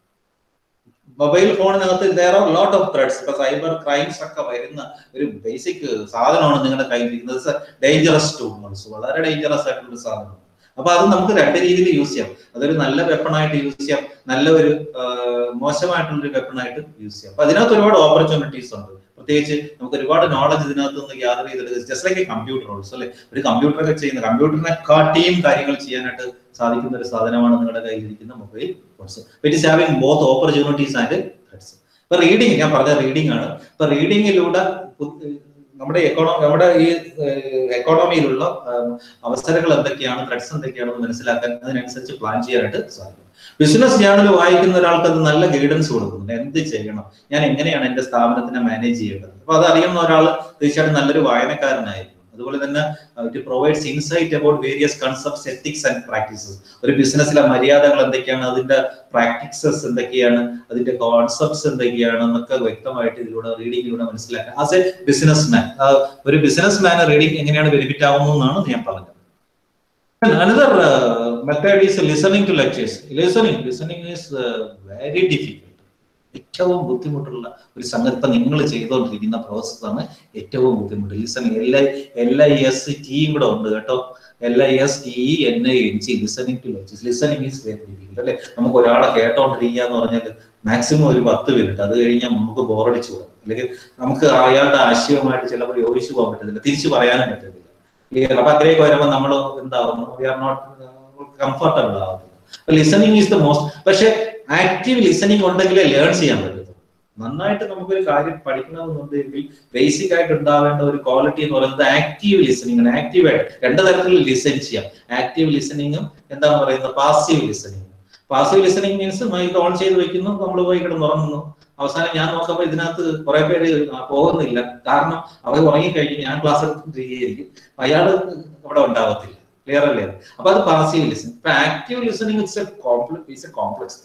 മൊബൈൽ ഫോണിനകത്ത് there are lot of threats ഇപ്പൊ സൈബർ ക്രൈംസ് ഒക്കെ വരുന്ന ഒരു ബേസിക് സാധനമാണ് നിങ്ങളുടെ കയ്യിലിരിക്കുന്നത് ഡേഞ്ചറസ് ടൂൾസ് വളരെ ഡേഞ്ചറസ് ആയിട്ടുള്ള ഒരു സാധനം അപ്പൊ അത് നമുക്ക് രണ്ട് രീതിയിൽ യൂസ് ചെയ്യാം അതൊരു നല്ല വെപ്പണായിട്ട് യൂസ് ചെയ്യാം നല്ല ഒരു മോശമായിട്ടുള്ള ഒരു വെപ്പണായിട്ട് യൂസ് ചെയ്യാം അപ്പൊ അതിനകത്ത് ഒരുപാട് ഓപ്പർച്യൂണിറ്റീസ് ഉണ്ട് പ്രത്യേകിച്ച് നമുക്ക് ഒരുപാട് നോളജ് ഇതിനകത്ത് നിന്ന് ഗ്യാദർ ചെയ്തെടുക്കുക ജസ്റ്റ് ലൈക്ക് കമ്പ്യൂട്ടർ ഓൾസോ അല്ലെ ഒരു കമ്പ്യൂട്ടർ ഒക്കെ ചെയ്യുന്ന കമ്പ്യൂട്ടറിനെ കാട്ടിയും കാര്യങ്ങൾ ചെയ്യാനായിട്ട് സാധിക്കുന്ന ഒരു സാധനമാണ് നിങ്ങളുടെ കയ്യിലിരിക്കുന്ന mobile phones it is having both opportunities and threats ഇപ്പൊ റീഡിങ് ഞാൻ പറഞ്ഞ റീഡിംഗ് ആണ് ഇപ്പൊ റീഡിങ്ങിലൂടെ നമ്മുടെ എക്കോണമി നമ്മുടെ ഈ എക്കോണമിയിലുള്ള അവസരങ്ങൾ എന്തൊക്കെയാണ് ത്രെഡ്സ് എന്തൊക്കെയാണെന്ന് മനസ്സിലാക്കാൻ അതിനനുസരിച്ച് പ്ലാൻ ചെയ്യാനായിട്ട് സാധിക്കും ബിസിനസ് ജേണൽ വായിക്കുന്ന ഒരാൾക്ക് അത് നല്ല ഗൈഡൻസ് കൊടുക്കുന്നുണ്ട് എന്ത് ചെയ്യണം ഞാൻ എങ്ങനെയാണ് എന്റെ സ്ഥാപനത്തിനെ മാനേജ് ചെയ്യേണ്ടത് അപ്പൊ അത് അറിയുന്ന ഒരാൾ തീർച്ചയായിട്ടും നല്ലൊരു വായനക്കാരനായിരിക്കും അതുപോലെ തന്നെ it provides insight about various concepts ethics and practices ഒരു ബിസിനസ്സിലെ മര്യാദകൾ എന്തൊക്കെയാണ് അതിന്റെ പ്രാക്ടീസസ് എന്തൊക്കെയാണ് അതിന്റെ കോൺസെപ്റ്റ്സ് എന്തൊക്കെയാണ് എന്നൊക്കെ വ്യക്തമായിട്ട് ഇതിലൂടെ റീഡിങ്ങിലൂടെ മനസ്സിലാക്കാൻ ആസ് എ ബിസിനസ് മാൻ ഒരു ബിസിനസ് മാൻ റീഡിംഗ് എങ്ങനെയാണ് ബെനിഫിറ്റ് ആവുന്നതെന്നാണ് ഞാൻ പറഞ്ഞത് another method is listening to lectures listening listening is very difficult ഏറ്റവും ബുദ്ധിമുട്ടുള്ള ഒരു സംഗതി ഇപ്പൊ നിങ്ങൾ ചെയ്തുകൊണ്ടിരിക്കുന്ന പ്രോസസ്സാണ് ഏറ്റവും ബുദ്ധിമുട്ട് listening L I L I S ടിയും കൂടെ ഉണ്ട് കേട്ടോ L I S T N I N G listening to lectures listening is very difficult അല്ലെ നമുക്ക് ഒരാളെ കേട്ടോണ്ടിരിക്കുക എന്ന് പറഞ്ഞാൽ മാക്സിമം ഒരു പത്ത് മിനിറ്റ് അത് കഴിഞ്ഞാൽ നമുക്ക് ബോറടിച്ചു പോകും അല്ലെങ്കിൽ നമുക്ക് അയാളുടെ ആശയവുമായിട്ട് ചിലപ്പോൾ യോജിച്ചു പോകാൻ പറ്റത്തില്ല തിരിച്ചു പറയാനും പറ്റത്തില്ല ക്ലിയർ അപ്പൊ അതിലേക്ക് വരുമ്പോൾ നമ്മൾ എന്താവുന്നു വി ആർ നോട്ട് കംഫർട്ടബിൾ ആവുന്നില്ല ലിസണിങ് ഈസ് ദ മോസ്റ്റ് പക്ഷെ ആക്റ്റീവ് ലിസണിങ് ഉണ്ടെങ്കിലേ ലേൺ ചെയ്യാൻ പറ്റും നന്നായിട്ട് നമുക്കൊരു കാര്യം പഠിക്കണമെന്നുണ്ടെങ്കിൽ ബേസിക് ആയിട്ട് ഉണ്ടാവേണ്ട ഒരു ക്വാളിറ്റി എന്ന് പറയുന്നത് ആക്റ്റീവ് ലിസണിങ് ആണ് ആക്റ്റീവ് ആയിട്ട് രണ്ട് തരത്തിൽ ലിസൺ ചെയ്യാം ആക്റ്റീവ് ലിസണിങ്ങും എന്താണ് പറയുന്നത് passive listening passive listening means mic on ചെയ്ത് വെക്കുന്നു നമ്മൾ പോയി കിടന്നുറങ്ങുന്നു അവസാനം ഞാൻ നോക്കുമ്പോൾ ഇതിനകത്ത് കുറെ പേര് പോകുന്നില്ല കാരണം അവർ ഉറങ്ങിക്കഴിഞ്ഞ് ഞാൻ ക്ലാസ് എടുത്തിരിക്കും അയാൾ അവിടെ ഉണ്ടാവത്തില്ല ക്ലിയർ അല്ലേ അപ്പൊ അത് പാസീവ് ലിസണിങ് ഇപ്പൊ active listening it's a complex it's a complex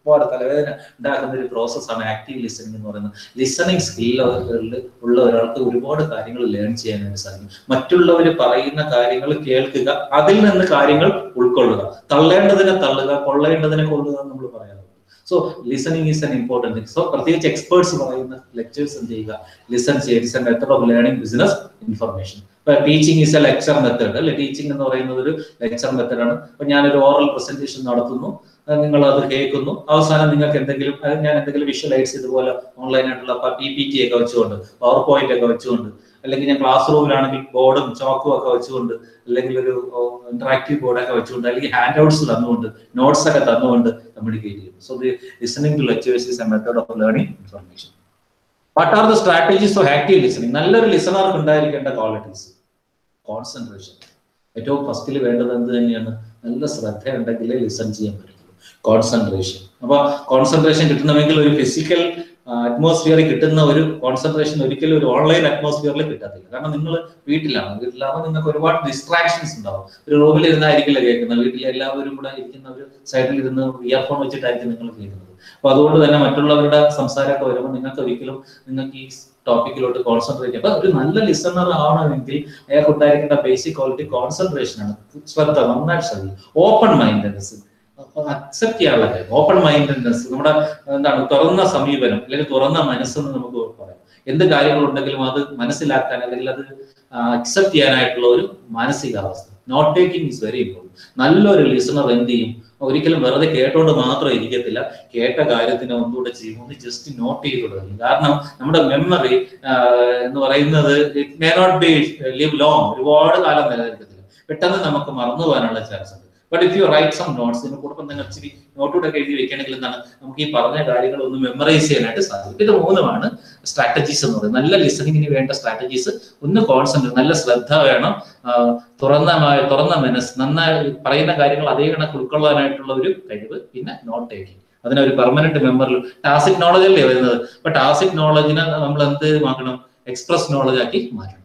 ഒരുപാട് തലവേദന ഉണ്ടാക്കുന്ന ഒരു പ്രോസസ്സാണ് ആക്റ്റീവ് ലിസണിങ് എന്ന് പറയുന്നത് ലിസണിങ് സ്കില്ലുകളിൽ ഉള്ള ഒരാൾക്ക് ഒരുപാട് കാര്യങ്ങൾ ലേൺ ചെയ്യാനായിട്ട് സാധിക്കും മറ്റുള്ളവർ പറയുന്ന കാര്യങ്ങൾ കേൾക്കുക അതിൽ നിന്ന് കാര്യങ്ങൾ ഉൾക്കൊള്ളുക തള്ളേണ്ടതിനെ തള്ളുക കൊള്ളേണ്ടതിനെ കൊള്ളുക എന്ന് നമ്മൾ പറയാറുണ്ട് so listening is an important thing so പ്രത്യേകിച്ച് എക്സ്പേർട്സ് പറയുന്ന ലെക്ചേഴ്സ് എന്ത് ചെയ്യുക ലിസൺ ചെയ്യുക it's a method of learning business information ഇപ്പൊ teaching is a lecture method അല്ലെ ടീച്ചിങ് എന്ന് പറയുന്നത് ഒരു ലെക്ചർ മെത്തേഡാണ് ഇപ്പൊ ഞാനൊരു ഓറൽ പ്രസന്റേഷൻ നടത്തുന്നു നിങ്ങൾ അത് കേൾക്കുന്നു അവസാനം നിങ്ങൾക്ക് എന്തെങ്കിലും അത് ഞാൻ എന്തെങ്കിലും വിഷ്വലൈസ് ഇതുപോലെ ഓൺലൈനായിട്ടുള്ള പി പി ടി ഒക്കെ വെച്ചുകൊണ്ട് പവർ പോയിന്റ് ഒക്കെ വെച്ചുകൊണ്ട് അല്ലെങ്കിൽ ഞാൻ ക്ലാസ് റൂമിലാണെങ്കിൽ ബോർഡും ചോക്കും ഒക്കെ വെച്ചുകൊണ്ട് അല്ലെങ്കിൽ ഒരു ഇന്ററാക്റ്റീവ് ബോർഡൊക്കെ വെച്ചുകൊണ്ട് അല്ലെങ്കിൽ ഹാൻഡ് ഔട്ട്സ് തന്നുകൊണ്ട് നോട്ട്സ് ഒക്കെ തന്നുകൊണ്ട് കമ്മ്യൂണിക്കേറ്റ് ചെയ്യും so the listening to lectures is a method of learning information what are the strategies of active listening നല്ലൊരു ലിസണർക്ക് ഉണ്ടായിരിക്കേണ്ട ക്വാളിറ്റീസ് കോൺസെൻട്രേഷൻ ഏറ്റവും ഫസ്റ്റിൽ വേണ്ടത് എന്ത് തന്നെയാണ് നല്ല ശ്രദ്ധ ഉണ്ടെങ്കിലേ ലിസൺ ചെയ്യാൻ പറ്റുള്ളൂ കോൺസെൻട്രേഷൻ അപ്പൊ കോൺസെൻട്രേഷൻ കിട്ടണമെങ്കിൽ ഒരു ഫിസിക്കൽ അറ്റ്മോസ്ഫിയറിൽ കിട്ടുന്ന ഒരു കോൺസെൻട്രേഷൻ ഒരിക്കലും ഒരു ഓൺലൈൻ അറ്റ്മോസ്ഫിയറിൽ കിട്ടത്തില്ല കാരണം നിങ്ങൾ വീട്ടിലാണ് വീട്ടിലാകുമ്പോൾ നിങ്ങൾക്ക് ഒരുപാട് ഡിസ്ട്രാക്ഷൻസ് ഉണ്ടാവും ഒരു റൂമിൽ ഇരുന്നായിരിക്കില്ല കേൾക്കുന്നത് വീട്ടിൽ എല്ലാവരും കൂടെ ഇരിക്കുന്ന ഒരു സൈഡിൽ ഇരുന്ന് ഇയർഫോൺ വെച്ചിട്ടായിരിക്കും നിങ്ങൾ കേൾക്കുന്നത് അപ്പൊ അതുകൊണ്ട് തന്നെ മറ്റുള്ളവരുടെ സംസാരമൊക്കെ വരുമ്പോൾ നിങ്ങൾക്ക് ഒരിക്കലും നിങ്ങൾക്ക് ഈ ടോപ്പിക്കിലോട്ട് കോൺസെൻട്രേറ്റ് ചെയ്യാം അപ്പൊ ഒരു നല്ല ലിസണർ ആവണമെങ്കിൽ അയാൾക്ക് ഉണ്ടായിരിക്കേണ്ട ബേസിക് ക്വാളിറ്റി കോൺസെൻട്രേഷൻ ആണ് ശ്രദ്ധ നന്നായിട്ട് ശ്രദ്ധിക്കും ഓപ്പൺ മൈൻഡ്നെസ് അക്സെപ്റ്റ് ചെയ്യാനുള്ള കാര്യം ഓപ്പൺ മൈൻഡ്നെസ് നമ്മുടെ എന്താണ് തുറന്ന സമീപനം അല്ലെങ്കിൽ തുറന്ന മനസ്സെന്ന് നമുക്ക് പറയാം എന്ത് കാര്യങ്ങളുണ്ടെങ്കിലും അത് മനസ്സിലാക്കാൻ അല്ലെങ്കിൽ അത് അക്സെപ്റ്റ് ചെയ്യാനായിട്ടുള്ള ഒരു മാനസികാവസ്ഥ note taking is very important നല്ലൊരു ലിസണർ എന്ത് ചെയ്യും ഒരിക്കലും വെറുതെ കേട്ടോണ്ട് മാത്രം ഇരിക്കത്തില്ല കേട്ട കാര്യത്തിന് ഒന്നുകൂടെ ചെയ്യും ഒന്ന് ജസ്റ്റ് നോട്ട് ചെയ്ത് തുടങ്ങി കാരണം നമ്മുടെ മെമ്മറി എന്ന് പറയുന്നത് it may not be live long ഒരുപാട് കാലം നിലനിൽക്കത്തില്ല പെട്ടെന്ന് നമുക്ക് മറന്നു പോകാനുള്ള ചാൻസ് ഉണ്ട് but if you write some notes ഇതിന് കൂടെ നിങ്ങൾ ഇച്ചിരി നോട്ടൂടെ എഴുതി വെക്കണമെങ്കിൽ എന്താണ് നമുക്ക് ഈ പറഞ്ഞ കാര്യങ്ങൾ ഒന്ന് മെമ്മറൈസ് ചെയ്യാനായിട്ട് സാധിക്കും ഇത് മൂന്നുമാണ് സ്ട്രാറ്റജീസ് എന്ന് പറയുന്നത് നല്ല ലിസണിങ്ങിന് വേണ്ട സ്ട്രാറ്റജീസ് ഒന്ന് കോൺസെൻട്രേറ്റ് നല്ല ശ്രദ്ധ വേണം തുറന്ന തുറന്ന മനസ്സ് നന്നായി പറയുന്ന കാര്യങ്ങൾ അതേ കണക്ക് ഉൾക്കൊള്ളാനായിട്ടുള്ള ഒരു കഴിവ് പിന്നെ നോട്ട് ടേക്കിംഗ് അതിനൊരു പെർമനന്റ് മെമ്മറിൽ ടാസിക് നോളജ് അല്ലേ വരുന്നത് അപ്പൊ ടാസിക് നോളജിനെ നമ്മൾ എന്ത് മാറ്റണം എക്സ്പ്രസ് നോളജ് ആക്കി മാറ്റണം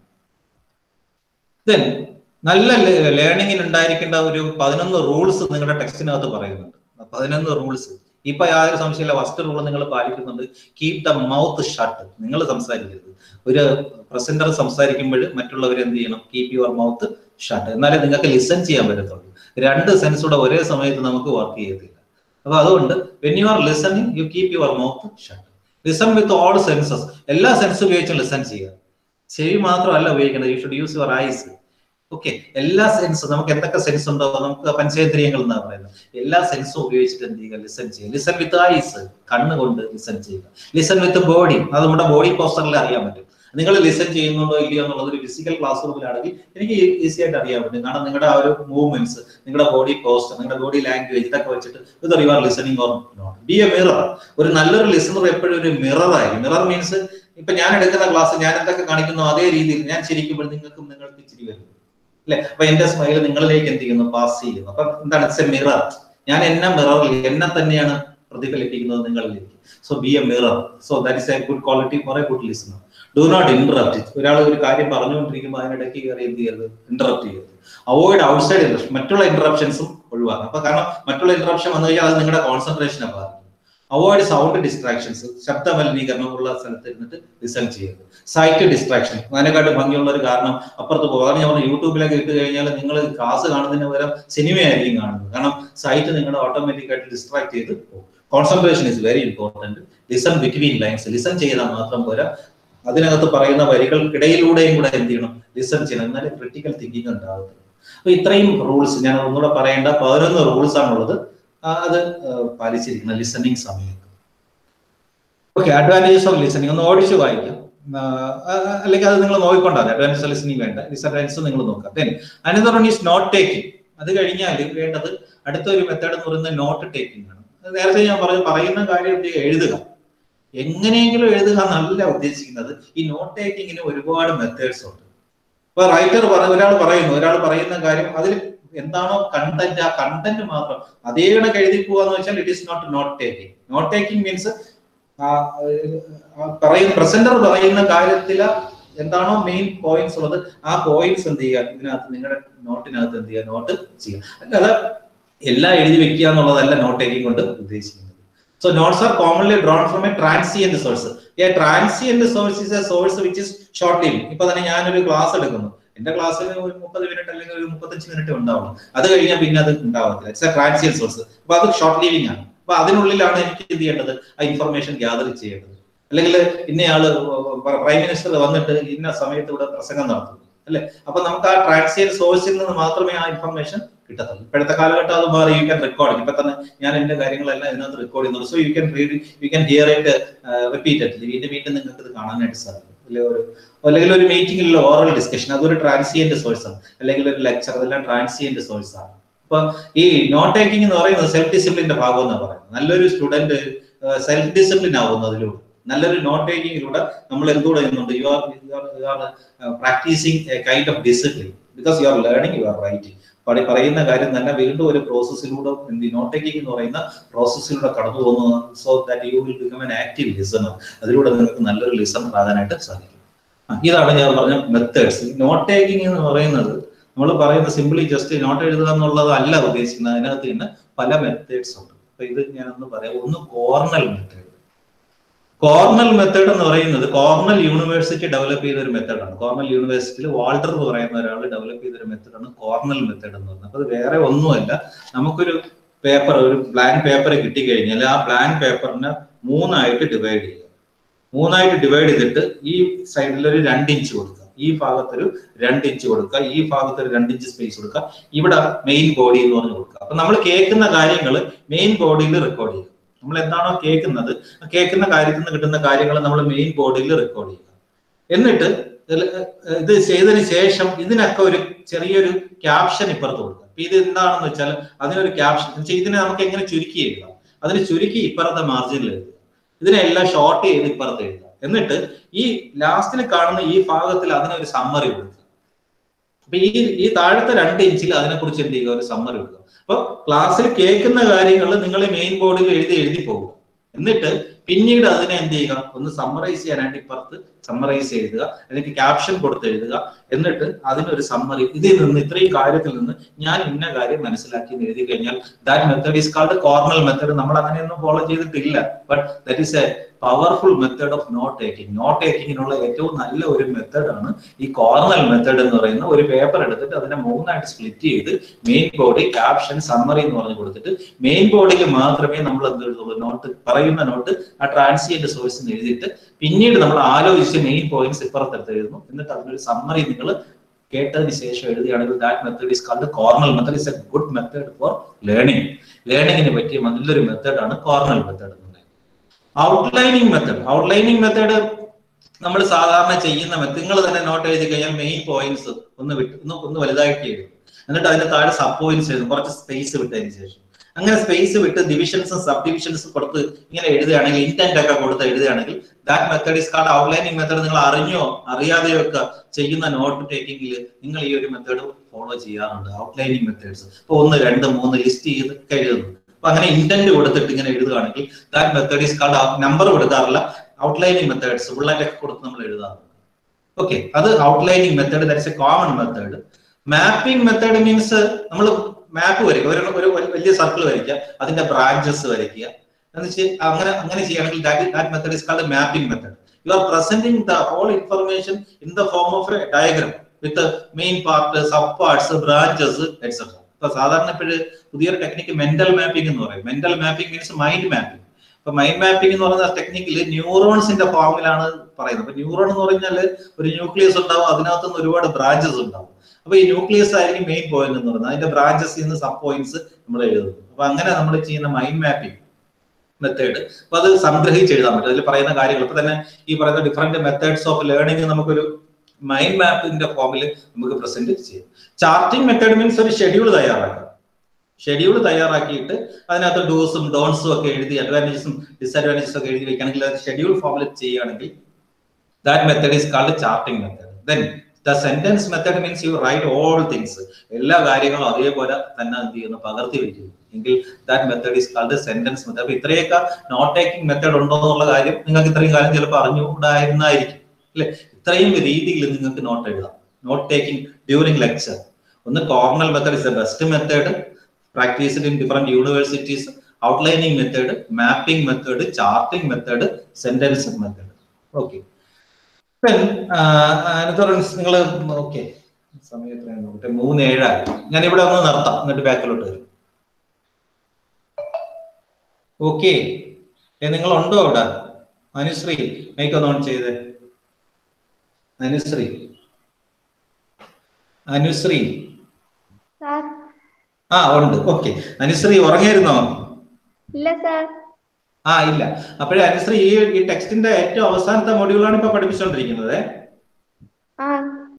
ദെൻ നല്ല ലേണിംഗിന് ഉണ്ടായിരിക്കേണ്ട ഒരു പതിനൊന്ന് റൂൾസ് നിങ്ങളുടെ ടെക്സ്റ്റിനകത്ത് പറയുന്നുണ്ട് പതിനൊന്ന് റൂൾസ് ഇപ്പൊ യാതൊരു സംശയമില്ല ഫസ്റ്റ് റൂൾ നിങ്ങൾ പാലിക്കുന്നുണ്ട് കീപ് ദ മൗത്ത് ഷട്ട് നിങ്ങൾ സംസാരിക്കരുത് ഒരു പ്രസന്റർ സംസാരിക്കുമ്പോൾ മറ്റുള്ളവർ എന്ത് ചെയ്യണം കീപ് യുവർ മൗത്ത് ഷട്ട് എന്നാലേ നിങ്ങൾക്ക് ലിസൺ ചെയ്യാൻ പറ്റത്തുള്ളൂ രണ്ട് സെൻസൂടെ ഒരേ സമയത്ത് നമുക്ക് വർക്ക് ചെയ്യത്തില്ല അപ്പൊ അതുകൊണ്ട് when you are listening you keep your mouth shut listen with all senses എല്ലാ സെൻസ് ഉപയോഗിച്ചും ലിസൺ ചെയ്യുക ചെവി മാത്രമല്ല ഉപയോഗിക്കേണ്ടത് you should use your eyes okay എല്ലാ സെൻസും നമുക്ക് എന്തൊക്കെ സെൻസ് ഉണ്ടോ നമുക്ക് പഞ്ചേന്ദ്രിയങ്ങൾ എന്നാ പറയുന്നത് എല്ലാ സെൻസും ഉപയോഗിച്ചിട്ട് എന്ത് ചെയ്യുക ലിസൺ ചെയ്യുക ലിസൺ വിത്ത് ഐസ് കണ്ണ് കൊണ്ട് ലിസൺ ചെയ്യുക ലിസൺ വിത്ത് ബോഡി അത് നമ്മുടെ ബോഡി പോസ്റ്ററിൽ അറിയാൻ പറ്റും നിങ്ങൾ ലിസൺ ചെയ്യുന്നുണ്ടോ ഇല്ലയോ എന്നുള്ളത് ഒരു ഫിസിക്കൽ ക്ലാസ് റൂമിലാണെങ്കിൽ എനിക്ക് ഈസി ആയിട്ട് അറിയാൻ പറ്റും കാരണം നിങ്ങളുടെ ആ ഒരു മൂവ്മെന്റ്സ് നിങ്ങളുടെ ബോഡി പോസ്റ്റർ നിങ്ങളുടെ ബോഡി ലാംഗ്വേജ് ഇതൊക്കെ വെച്ചിട്ട് ഇത് you are listening or not be a mirror ഒരു നല്ലൊരു ലിസണർ എപ്പോഴും ഒരു മിറർ ആയിരിക്കും മിറർ മീൻസ് ഇപ്പൊ ഞാൻ എടുക്കുന്ന ക്ലാസ് ഞാൻ എന്തൊക്കെ കാണിക്കുന്നു അതേ രീതിയിൽ ഞാൻ ചിരിക്കുമ്പോൾ നിങ്ങൾക്കും നിങ്ങൾക്ക് ചിരി വരും അല്ലെ അപ്പൊ എന്റെ സ്മൈൽ നിങ്ങളിലേക്ക് എന്ത് ചെയ്യുന്നു പാസ് ചെയ്യുന്നു അപ്പൊ എന്താണ് ഇറ്റ്സ് എ മിറർ ഞാൻ എന്നെ മിററിൽ എന്നെ തന്നെയാണ് പ്രതിഫലിപ്പിക്കുന്നത് നിങ്ങളിലേക്ക് so be a mirror so that is a good quality for a good listener do not interrupt ഒരാൾ ഒരു കാര്യം പറഞ്ഞുകൊണ്ടിരിക്കുമ്പോൾ അതിനിടയ്ക്ക് കയറി എന്ത് ചെയ്യരുത് ഇന്ററപ്റ്റ് ചെയ്യരുത് അവോയ്ഡ് ഔട്ട്സൈഡ് ഇന്ററപ്ഷൻ മറ്റുള്ള ഇന്ററപ്ഷൻസും ഒഴിവാക്കണം അപ്പൊ കാരണം മറ്റുള്ള ഇന്ററപ്ഷൻ വന്നു കഴിഞ്ഞാൽ അത് നിങ്ങളുടെ കോൺസെൻട്രേഷനെ ബാധിക്കും അവോയ്ഡ് സൗണ്ട് ഡിസ്ട്രാക്ഷൻസ് ശബ്ദ മലിനീകരണം ഉള്ള സ്ഥലത്ത് ഇരുന്നിട്ട് ലിസൺ ചെയ്യരുത് സൈറ്റ് ഡിസ്ട്രാക്ഷൻ അതിനെക്കാട്ടും ഭംഗിയുള്ള ഒരു കാരണം അപ്പുറത്ത് പോകും അതാണ് ഞാൻ യൂട്യൂബിലൊക്കെ ഇട്ട് കഴിഞ്ഞാൽ നിങ്ങൾ ക്ലാസ് കാണുന്നതിന് പകരം സിനിമയായിരിക്കും കാണുന്നത് കാരണം സൈറ്റ് നിങ്ങളുടെ ഓട്ടോമാറ്റിക് ആയിട്ട് ഡിസ്ട്രാക്ട് ചെയ്ത് പോകും concentration is very important listen between lines listen ചെയ്താൽ മാത്രം പോരാ അതിനകത്ത് പറയുന്ന വരികൾക്കിടയിലൂടെയും കൂടെ എന്ത് ചെയ്യണം ലിസൺ ചെയ്യണം എന്നാലേ ക്രിട്ടിക്കൽ തിങ്കിങ് ഉണ്ടാകത്തുള്ളൂ അപ്പൊ ഇത്രയും റൂൾസ് ഞാൻ ഒന്നുകൂടെ പറയേണ്ട പതിനൊന്ന് റൂൾസ് ആണുള്ളത് അത് പാലിച്ചിരിക്കുന്ന ലിസണിങ് സമയത്ത് ഓക്കെ അഡ്വാൻറ്റേജസ് ഓഫ് ലിസണിങ് ഒന്ന് ഓടിച്ചു വായിക്കാം അല്ലെങ്കിൽ അത് നിങ്ങൾ നോക്കിക്കൊണ്ടാൽ അഡ്വാൻസ് ലിസണിങ് വേണ്ട ഡിസഡ്വാൻസ് നിങ്ങൾ നോക്കാം then another one is note taking അത് കഴിഞ്ഞാൽ വേണ്ടത് അടുത്ത ഒരു മെത്തേഡ് എന്ന് പറയുന്നത് നോട്ട് ടേക്കിംഗ് ആണ് നേരത്തെ ഞാൻ പറഞ്ഞു പറയുന്ന കാര്യം എന്ത് എഴുതുക എങ്ങനെയെങ്കിലും എഴുതുക എന്നല്ല ഉദ്ദേശിക്കുന്നത് ഈ നോട്ട് ടേക്കിങ്ങിന് ഒരുപാട് മെത്തേഡ്സ് ഉണ്ട് ഇപ്പൊ റൈറ്റർ പറ ഒരാൾ പറയുന്നു ഒരാൾ പറയുന്ന കാര്യം അതിൽ എന്താണോ കണ്ടന്റ് ആ കണ്ടന്റ് മാത്രം അതേ കണക്ക് എഴുതി പോവാന്ന് വെച്ചാൽ it is not note taking note taking means പറയുന്ന പ്രസന്റർ പറയുന്ന കാര്യത്തില് എന്താണോ മെയിൻ പോയിന്റ്സ് ഉള്ളത് ആ പോയിന്റ്സ് എന്ത് ചെയ്യുക ഇതിനകത്ത് നിങ്ങളുടെ നോട്ടിനകത്ത് എന്ത് ചെയ്യുക നോട്ട് ചെയ്യുക അല്ലാതെ എല്ലാം എഴുതി വെക്കുക എന്നുള്ളതല്ല നോട്ട് ടേക്കിംഗ് കൊണ്ട് ഉദ്ദേശിക്കുന്നത് So notes are commonly drawn from a transient source. A transient source is a source which is short living. ഇപ്പൊ തന്നെ ഞാനൊരു ക്ലാസ് എടുക്കുന്നു എന്റെ ക്ലാസ്സിൽ ഒരു മുപ്പത് മിനിറ്റ് അല്ലെങ്കിൽ ഒരു മുപ്പത്തഞ്ച് മിനിറ്റ് ഉണ്ടാവുള്ളൂ അത് കഴിഞ്ഞാൽ പിന്നെ അത് ഉണ്ടാവത്തില്ല ഇറ്റ്സ് എ ട്രാൻസിയൻ സോഴ്സ് അപ്പൊ അത് ഷോർട്ട് ലിവിംഗ് ആണ് അപ്പൊ അതിനുള്ളിലാണ് എനിക്ക് എന്ത് ചെയ്യേണ്ടത് ആ ഇൻഫർമേഷൻ ഗ്യാദർ ചെയ്യേണ്ടത് അല്ലെങ്കിൽ ഇന്നയാള് പ്രൈം മിനിസ്റ്റർ വന്നിട്ട് ഇന്ന സമയത്ത് ഇവിടെ പ്രസംഗം നടത്തുന്നു അല്ലെ അപ്പൊ നമുക്ക് ആ ട്രാൻസിയൻ സോഴ്സിൽ നിന്ന് മാത്രമേ ആ ഇൻഫർമേഷൻ കിട്ടത്തുള്ളൂ ഇപ്പോഴത്തെ കാലഘട്ടം അത് മാറി യു ക്യാൻ റെക്കോർഡ് ഇപ്പൊ തന്നെ ഞാൻ എന്റെ കാര്യങ്ങളെല്ലാം ഇതിനകത്ത് റെക്കോർഡ് ചെയ്യുന്നുണ്ട് so you can read you can hear it repeatedly വീണ്ടും വീണ്ടും നിങ്ങൾക്ക് ഇത് കാണാനായിട്ട് സാധിക്കും അല്ലെങ്കിൽ ഒരു അല്ലെങ്കിൽ ഒരു മീറ്റിംഗിലുള്ള ഓറൽ ഡിസ്കഷൻ അതൊരു ട്രാൻസിയന്റ് സോഴ്സ് ആണ് അല്ലെങ്കിൽ ഒരു ലെക്ചർ അതെല്ലാം ട്രാൻസിയന്റ് സോഴ്സ് ആണ് അപ്പൊ ഈ നോട്ട് ടേക്കിംഗ് എന്ന് പറയുന്നത് സെൽഫ് ഡിസിപ്ലിന്റെ ഭാഗം എന്നാണ് പറയുന്നത് നല്ലൊരു സ്റ്റുഡന്റ് സെൽഫ് ഡിസിപ്ലിൻ ആവുന്നു അതിലൂടെ നല്ലൊരു നോട്ട് ടേക്കിങ്ങിലൂടെ നമ്മൾ എന്തുകൂടെ ചെയ്യുന്നുണ്ട് you are you are practising a kind of discipline because you are learning you are writing പടി പറയുന്ന കാര്യം തന്നെ വീണ്ടും ഒരു പ്രോസസ്സിലൂടെ നോട്ട് ടേക്കിംഗ് എന്ന് പറയുന്ന പ്രോസസ്സിലൂടെ കടന്നു പോകുന്നു so that you will become an active listener അതിലൂടെ നിങ്ങൾക്ക് നല്ലൊരു ലിസണർ ആകാനായിട്ട് സാധിക്കും ആ, ഇതാണ് ഞാൻ പറഞ്ഞ മെത്തേഡ്സ് നോട്ട് ടേക്കിംഗ് എന്ന് പറയുന്നത് നമ്മൾ പറയുന്ന സിംപ്ലി ജസ്റ്റ് നോട്ട് എഴുതുക എന്നുള്ളത് അല്ല ഉദ്ദേശിക്കുന്നത് അതിനകത്ത് തന്നെ പല മെത്തേഡ്സ് ഉണ്ട് അപ്പൊ ഇത് ഞാനൊന്ന് പറയാം ഒന്ന് കോർണൽ മെത്തേഡ് കോർണൽ മെത്തേഡ് എന്ന് പറയുന്നത് കോർണൽ യൂണിവേഴ്സിറ്റി ഡെവലപ്പ് ചെയ്ത ഒരു മെത്തേഡാണ് കോർണൽ യൂണിവേഴ്സിറ്റിയിൽ വാൾട്ടർ എന്ന് പറയുന്ന ഒരാൾ ഡെവലപ്പ് ചെയ്ത ഒരു മെത്തേഡാണ് കോർണൽ മെത്തേഡ് എന്ന് പറയുന്നത് അപ്പൊ അത് വേറെ ഒന്നുമല്ല നമുക്കൊരു പേപ്പർ ഒരു ബ്ലാങ്ക് പേപ്പർ കിട്ടിക്കഴിഞ്ഞാൽ ആ ബ്ലാങ്ക് പേപ്പറിനെ മൂന്നായിട്ട് ഡിവൈഡ് ചെയ്യുക മൂന്നായിട്ട് ഡിവൈഡ് ചെയ്തിട്ട് ഈ സൈഡിൽ ഒരു രണ്ട് ഇഞ്ച് കൊടുക്കുക ഈ ഭാഗത്തൊരു രണ്ട് ഇഞ്ച് കൊടുക്കുക ഈ ഭാഗത്ത് ഒരു രണ്ട് ഇഞ്ച് സ്പേസ് കൊടുക്കുക ഇവിടെ മെയിൻ ബോഡി എന്ന് പറഞ്ഞ് കൊടുക്കുക അപ്പൊ നമ്മൾ കേൾക്കുന്ന കാര്യങ്ങൾ മെയിൻ ബോഡിയിൽ റെക്കോർഡ് ചെയ്യുക നമ്മൾ എന്താണോ കേൾക്കുന്നത് ആ കേൾക്കുന്ന കാര്യത്തിൽ നിന്ന് കിട്ടുന്ന കാര്യങ്ങൾ നമ്മൾ മെയിൻ ബോഡിയിൽ റെക്കോർഡ് ചെയ്യുക എന്നിട്ട് ഇതില് ഇത് ചെയ്തതിന് ശേഷം ഇതിനൊക്കെ ഒരു ചെറിയൊരു ക്യാപ്ഷൻ ഇപ്പുറത്ത് കൊടുക്കുക അപ്പൊ ഇത് എന്താണെന്ന് വെച്ചാൽ അതിനൊരു ക്യാപ്ഷൻ ഇതിനെ നമുക്ക് എങ്ങനെ ചുരുക്കി എഴുതാം അതിന് ചുരുക്കി ഇപ്പുറത്തെ മാർജിനിൽ എഴുതുക ഇതിനെല്ലാം ഷോർട്ട് ചെയ്ത് ഇപ്പുറത്ത് എഴുതുക എന്നിട്ട് ഈ ലാസ്റ്റിൽ കാണുന്ന ഈ ഭാഗത്തിൽ അതിനൊരു സമ്മറി കൊടുക്കുക അപ്പൊ ഈ ഈ താഴത്തെ രണ്ട് ഇഞ്ചിൽ അതിനെക്കുറിച്ച് എന്ത് ചെയ്യുക ഒരു സമ്മറി കൊടുക്കുക അപ്പൊ ക്ലാസ്സിൽ കേൾക്കുന്ന കാര്യങ്ങൾ നിങ്ങൾ മെയിൻ ബോർഡിൽ എഴുതി എഴുതി പോകുക എന്നിട്ട് പിന്നീട് അതിനെ എന്ത് ചെയ്യുക ഒന്ന് സമ്മറൈസ് ചെയ്യാനായിട്ട് ഇപ്പുറത്ത് സമ്മറൈസ് എഴുതുക അല്ലെങ്കിൽ ക്യാപ്ഷൻ കൊടുത്ത് എഴുതുക എന്നിട്ട് അതിനൊരു സമ്മറി ഇതിൽ നിന്ന് ഇത്രയും കാര്യത്തിൽ നിന്ന് ഞാൻ ഇന്ന കാര്യം മനസ്സിലാക്കി എന്ന് എഴുതി കഴിഞ്ഞാൽ that method is called Cornell method നമ്മൾ അങ്ങനെയൊന്നും ഫോളോ ചെയ്തിട്ടില്ല but that is a powerful method of note taking note ടേക്കിങ്ങിനുള്ള ഏറ്റവും നല്ല ഒരു മെത്തേഡാണ് ഈ കോർണൽ മെത്തേഡ് എന്ന് പറയുന്ന ഒരു പേപ്പർ എടുത്തിട്ട് അതിനെ മൂന്നായിട്ട് സ്പ്ലിറ്റ് ചെയ്ത് മെയിൻ ബോഡി ക്യാപ്ഷൻ സമ്മറി എന്ന് പറഞ്ഞു കൊടുത്തിട്ട് മെയിൻ ബോഡിയിൽ മാത്രമേ നമ്മൾ എന്ത് എഴുതുള്ളൂ നോട്ട് പറയുന്ന നോട്ട് ആ ട്രാൻസിയന്റ് സോഴ്സിന് എഴുതിയിട്ട് പിന്നീട് നമ്മൾ ആലോചിച്ച് മെയിൻ പോയിന്റ്സ് ഇപ്പുറത്തെടുത്ത് എഴുതുന്നു എന്നിട്ട് അതിനൊരു സമ്മറി നിങ്ങൾ കേട്ടതിന് ശേഷം എഴുതുകയാണെങ്കിൽ that method is called Cornell method is a good method for learning ലേണിംഗിന് പറ്റിയ നല്ലൊരു മെത്തേഡാണ് കോർണൽ മെത്തേഡ് എന്ന് പറയുന്നത് ഔട്ട്ലൈനിങ് മെത്തേഡ് ഔട്ട്ലൈനിങ് മെത്തേഡ് നമ്മൾ സാധാരണ ചെയ്യുന്ന മെത്തേഡ് നിങ്ങൾ തന്നെ നോട്ട് എഴുതി കഴിഞ്ഞാൽ മെയിൻ പോയിന്റ്സ് ഒന്ന് വിട്ട് ഒന്ന് ഒന്ന് വലുതായിട്ട് എഴുതും എന്നിട്ട് അതിന്റെ താഴെ സബ് പോയിന്റ്സ് എഴുതും കുറച്ച് സ്പേസ് വിട്ടതിന് ശേഷം അങ്ങനെ സ്പേസ് വിട്ട് ഡിവിഷൻസും സബ് ഡിവിഷൻസും കൊടുത്ത് ഇങ്ങനെ എഴുതുകയാണെങ്കിൽ ഇന്റന്റ് ഒക്കെ കൊടുത്ത് എഴുതുകയാണെങ്കിൽ that method is called outlining method നിങ്ങൾ അറിഞ്ഞോ അറിയാതെയോ ഒക്കെ ചെയ്യുന്ന നോട്ട് ടേക്കിംഗിൽ നിങ്ങൾ ഈ ഒരു മെത്തേഡ് ഫോളോ ചെയ്യാറുണ്ട് ഔട്ട്ലൈനിങ് മെത്തേഡ്സ് ഇപ്പൊ ഒന്ന് രണ്ട് മൂന്ന് ലിസ്റ്റ് ചെയ്ത് ഒക്കെ എഴുതുന്നു അപ്പൊ അങ്ങനെ ഇന്റന്റ് കൊടുത്തിട്ട് ഇങ്ങനെ എഴുതുകയാണെങ്കിൽ that method is called number കൊടുക്കാറില്ല ഔട്ട്ലൈനിങ് മെത്തേഡ്സ് ബുള്ളറ്റ് ഒക്കെ കൊടുത്ത് നമ്മൾ എഴുതാറുണ്ട് ഓക്കെ അത് outlining method that's a common method mapping method means നമ്മൾ മാപ്പ് വരയ്ക്കുക ഒരു ഒരു വലിയ സർക്കിൾ വരയ്ക്കുക അതിന്റെ ബ്രാഞ്ചസ് വരയ്ക്കുക എന്ന് വെച്ച് അങ്ങനെ അങ്ങനെ ചെയ്യുകയാണെങ്കിൽ that method is called mapping method you are presenting the whole information in the form of a diagram with main part sub parts branches etcetera ഇപ്പൊ സാധാരണ ഇപ്പോഴ് പുതിയൊരു ടെക്നിക്ക് മെന്റൽ മാപ്പിംഗ് എന്ന് പറയും mental mapping means mind mapping ഇപ്പൊ mind mapping എന്ന് പറയുന്ന ടെക്നിക്കിൽ ന്യൂറോൺസിന്റെ ഫോമിലാണ് പറയുന്നത് അപ്പൊ ന്യൂറോൺ എന്ന് പറഞ്ഞാൽ ഒരു ന്യൂക്ലിയസ് ഉണ്ടാവും അതിനകത്ത് നിന്ന് ഒരുപാട് ബ്രാഞ്ചസ് ഉണ്ടാവും അപ്പൊ ഈ ന്യൂക്ലിയസ് ആയിരിക്കും മെയിൻ പോയിന്റ് എന്ന് പറയുന്നത് അതിന്റെ ബ്രാഞ്ചസ് നിന്ന് സബ് പോയിന്റ്സ് നമ്മൾ എഴുതുന്നു അപ്പൊ അങ്ങനെ നമ്മൾ ചെയ്യുന്ന മൈൻഡ് മാപ്പിംഗ് മെത്തേഡ് അപ്പൊ അത് സംഗ്രഹിച്ച് എഴുതാൻ പറ്റും അതിൽ പറയുന്ന കാര്യങ്ങൾ ഇപ്പൊ തന്നെ ഈ പറയുന്ന ഡിഫറെന്റ് മെത്തേഡ്സ് ഓഫ് ലേണിംഗ് നമുക്കൊരു മൈൻഡ് മാപ്പിന്റെ ഫോമിൽ നമുക്ക് പ്രസന്റ് ചെയ്യാം ചാർട്ടിംഗ് മെത്തേഡ് മീൻസ് ഒരു ഷെഡ്യൂൾ തയ്യാറാക്കാം ഷെഡ്യൂൾ തയ്യാറാക്കിയിട്ട് അതിനകത്ത് ഡൂസും ഡോൺസും ഒക്കെ എഴുതി അഡ്വാൻറ്റേജസും ഡിസഡ്വാൻറ്റേജസും ഒക്കെ എഴുതി വെക്കുകയാണെങ്കിൽ ഷെഡ്യൂൾ ഫോമിൽ ചെയ്യുകയാണെങ്കിൽ that method is called charting method then the sentence method means you write all things എല്ലാ കാര്യങ്ങളും അതേപോലെ തന്നെ എന്ത് ചെയ്യുന്നു പകർത്തി വയ്ക്കുന്നു എങ്കിൽ that method is called sentence method അപ്പൊ ഇത്രയൊക്കെ നോട്ട് ടേക്കിംഗ് മെത്തേഡ് ഉണ്ടോ എന്നുള്ള കാര്യം നിങ്ങൾക്ക് ഇത്രയും കാലം ചിലപ്പോൾ അറിഞ്ഞുകൂടായിരുന്നായിരിക്കും അല്ലെ ഇത്രയും രീതിയിൽ നിങ്ങൾക്ക് നോട്ട് എഴുതാം നോട്ട് ടേക്കിംഗ് ഡ്യൂറിംഗ് ലെക്ചർ ഒന്ന് Cornell method is the best method practised in different universities outlining method mapping method charting method sentence method okay നിങ്ങൾ ഓക്കെ സമയം എത്രയാണ് നോക്കട്ടെ മൂന്ന് ഏഴായി ഞാൻ ഇവിടെ ഒന്ന് നിർത്താം എന്നിട്ട് ബാക്കിലോട്ട് വരും ഓക്കെ നിങ്ങൾ ഉണ്ടോ അവിടെ അനുശ്രീ മൈക്ക് ഒന്ന് ഓൺ ചെയ്തേ അനുശ്രീ അനുശ്രീ സാർ ആ ഉണ്ട് ഓക്കെ അനുശ്രീ ഉറങ്ങിയിരുന്നോ ഇല്ല സാർ ആ ഇല്ല അപ്പോഴേ അനുശ്രീ ഈ ഈ ടെക്സ്റ്റിന്റെ ഏറ്റവും അവസാനത്തെ മൊഡ്യൂളാണ് ഇപ്പൊ പഠിപ്പിച്ചുകൊണ്ടിരിക്കുന്നത് ആ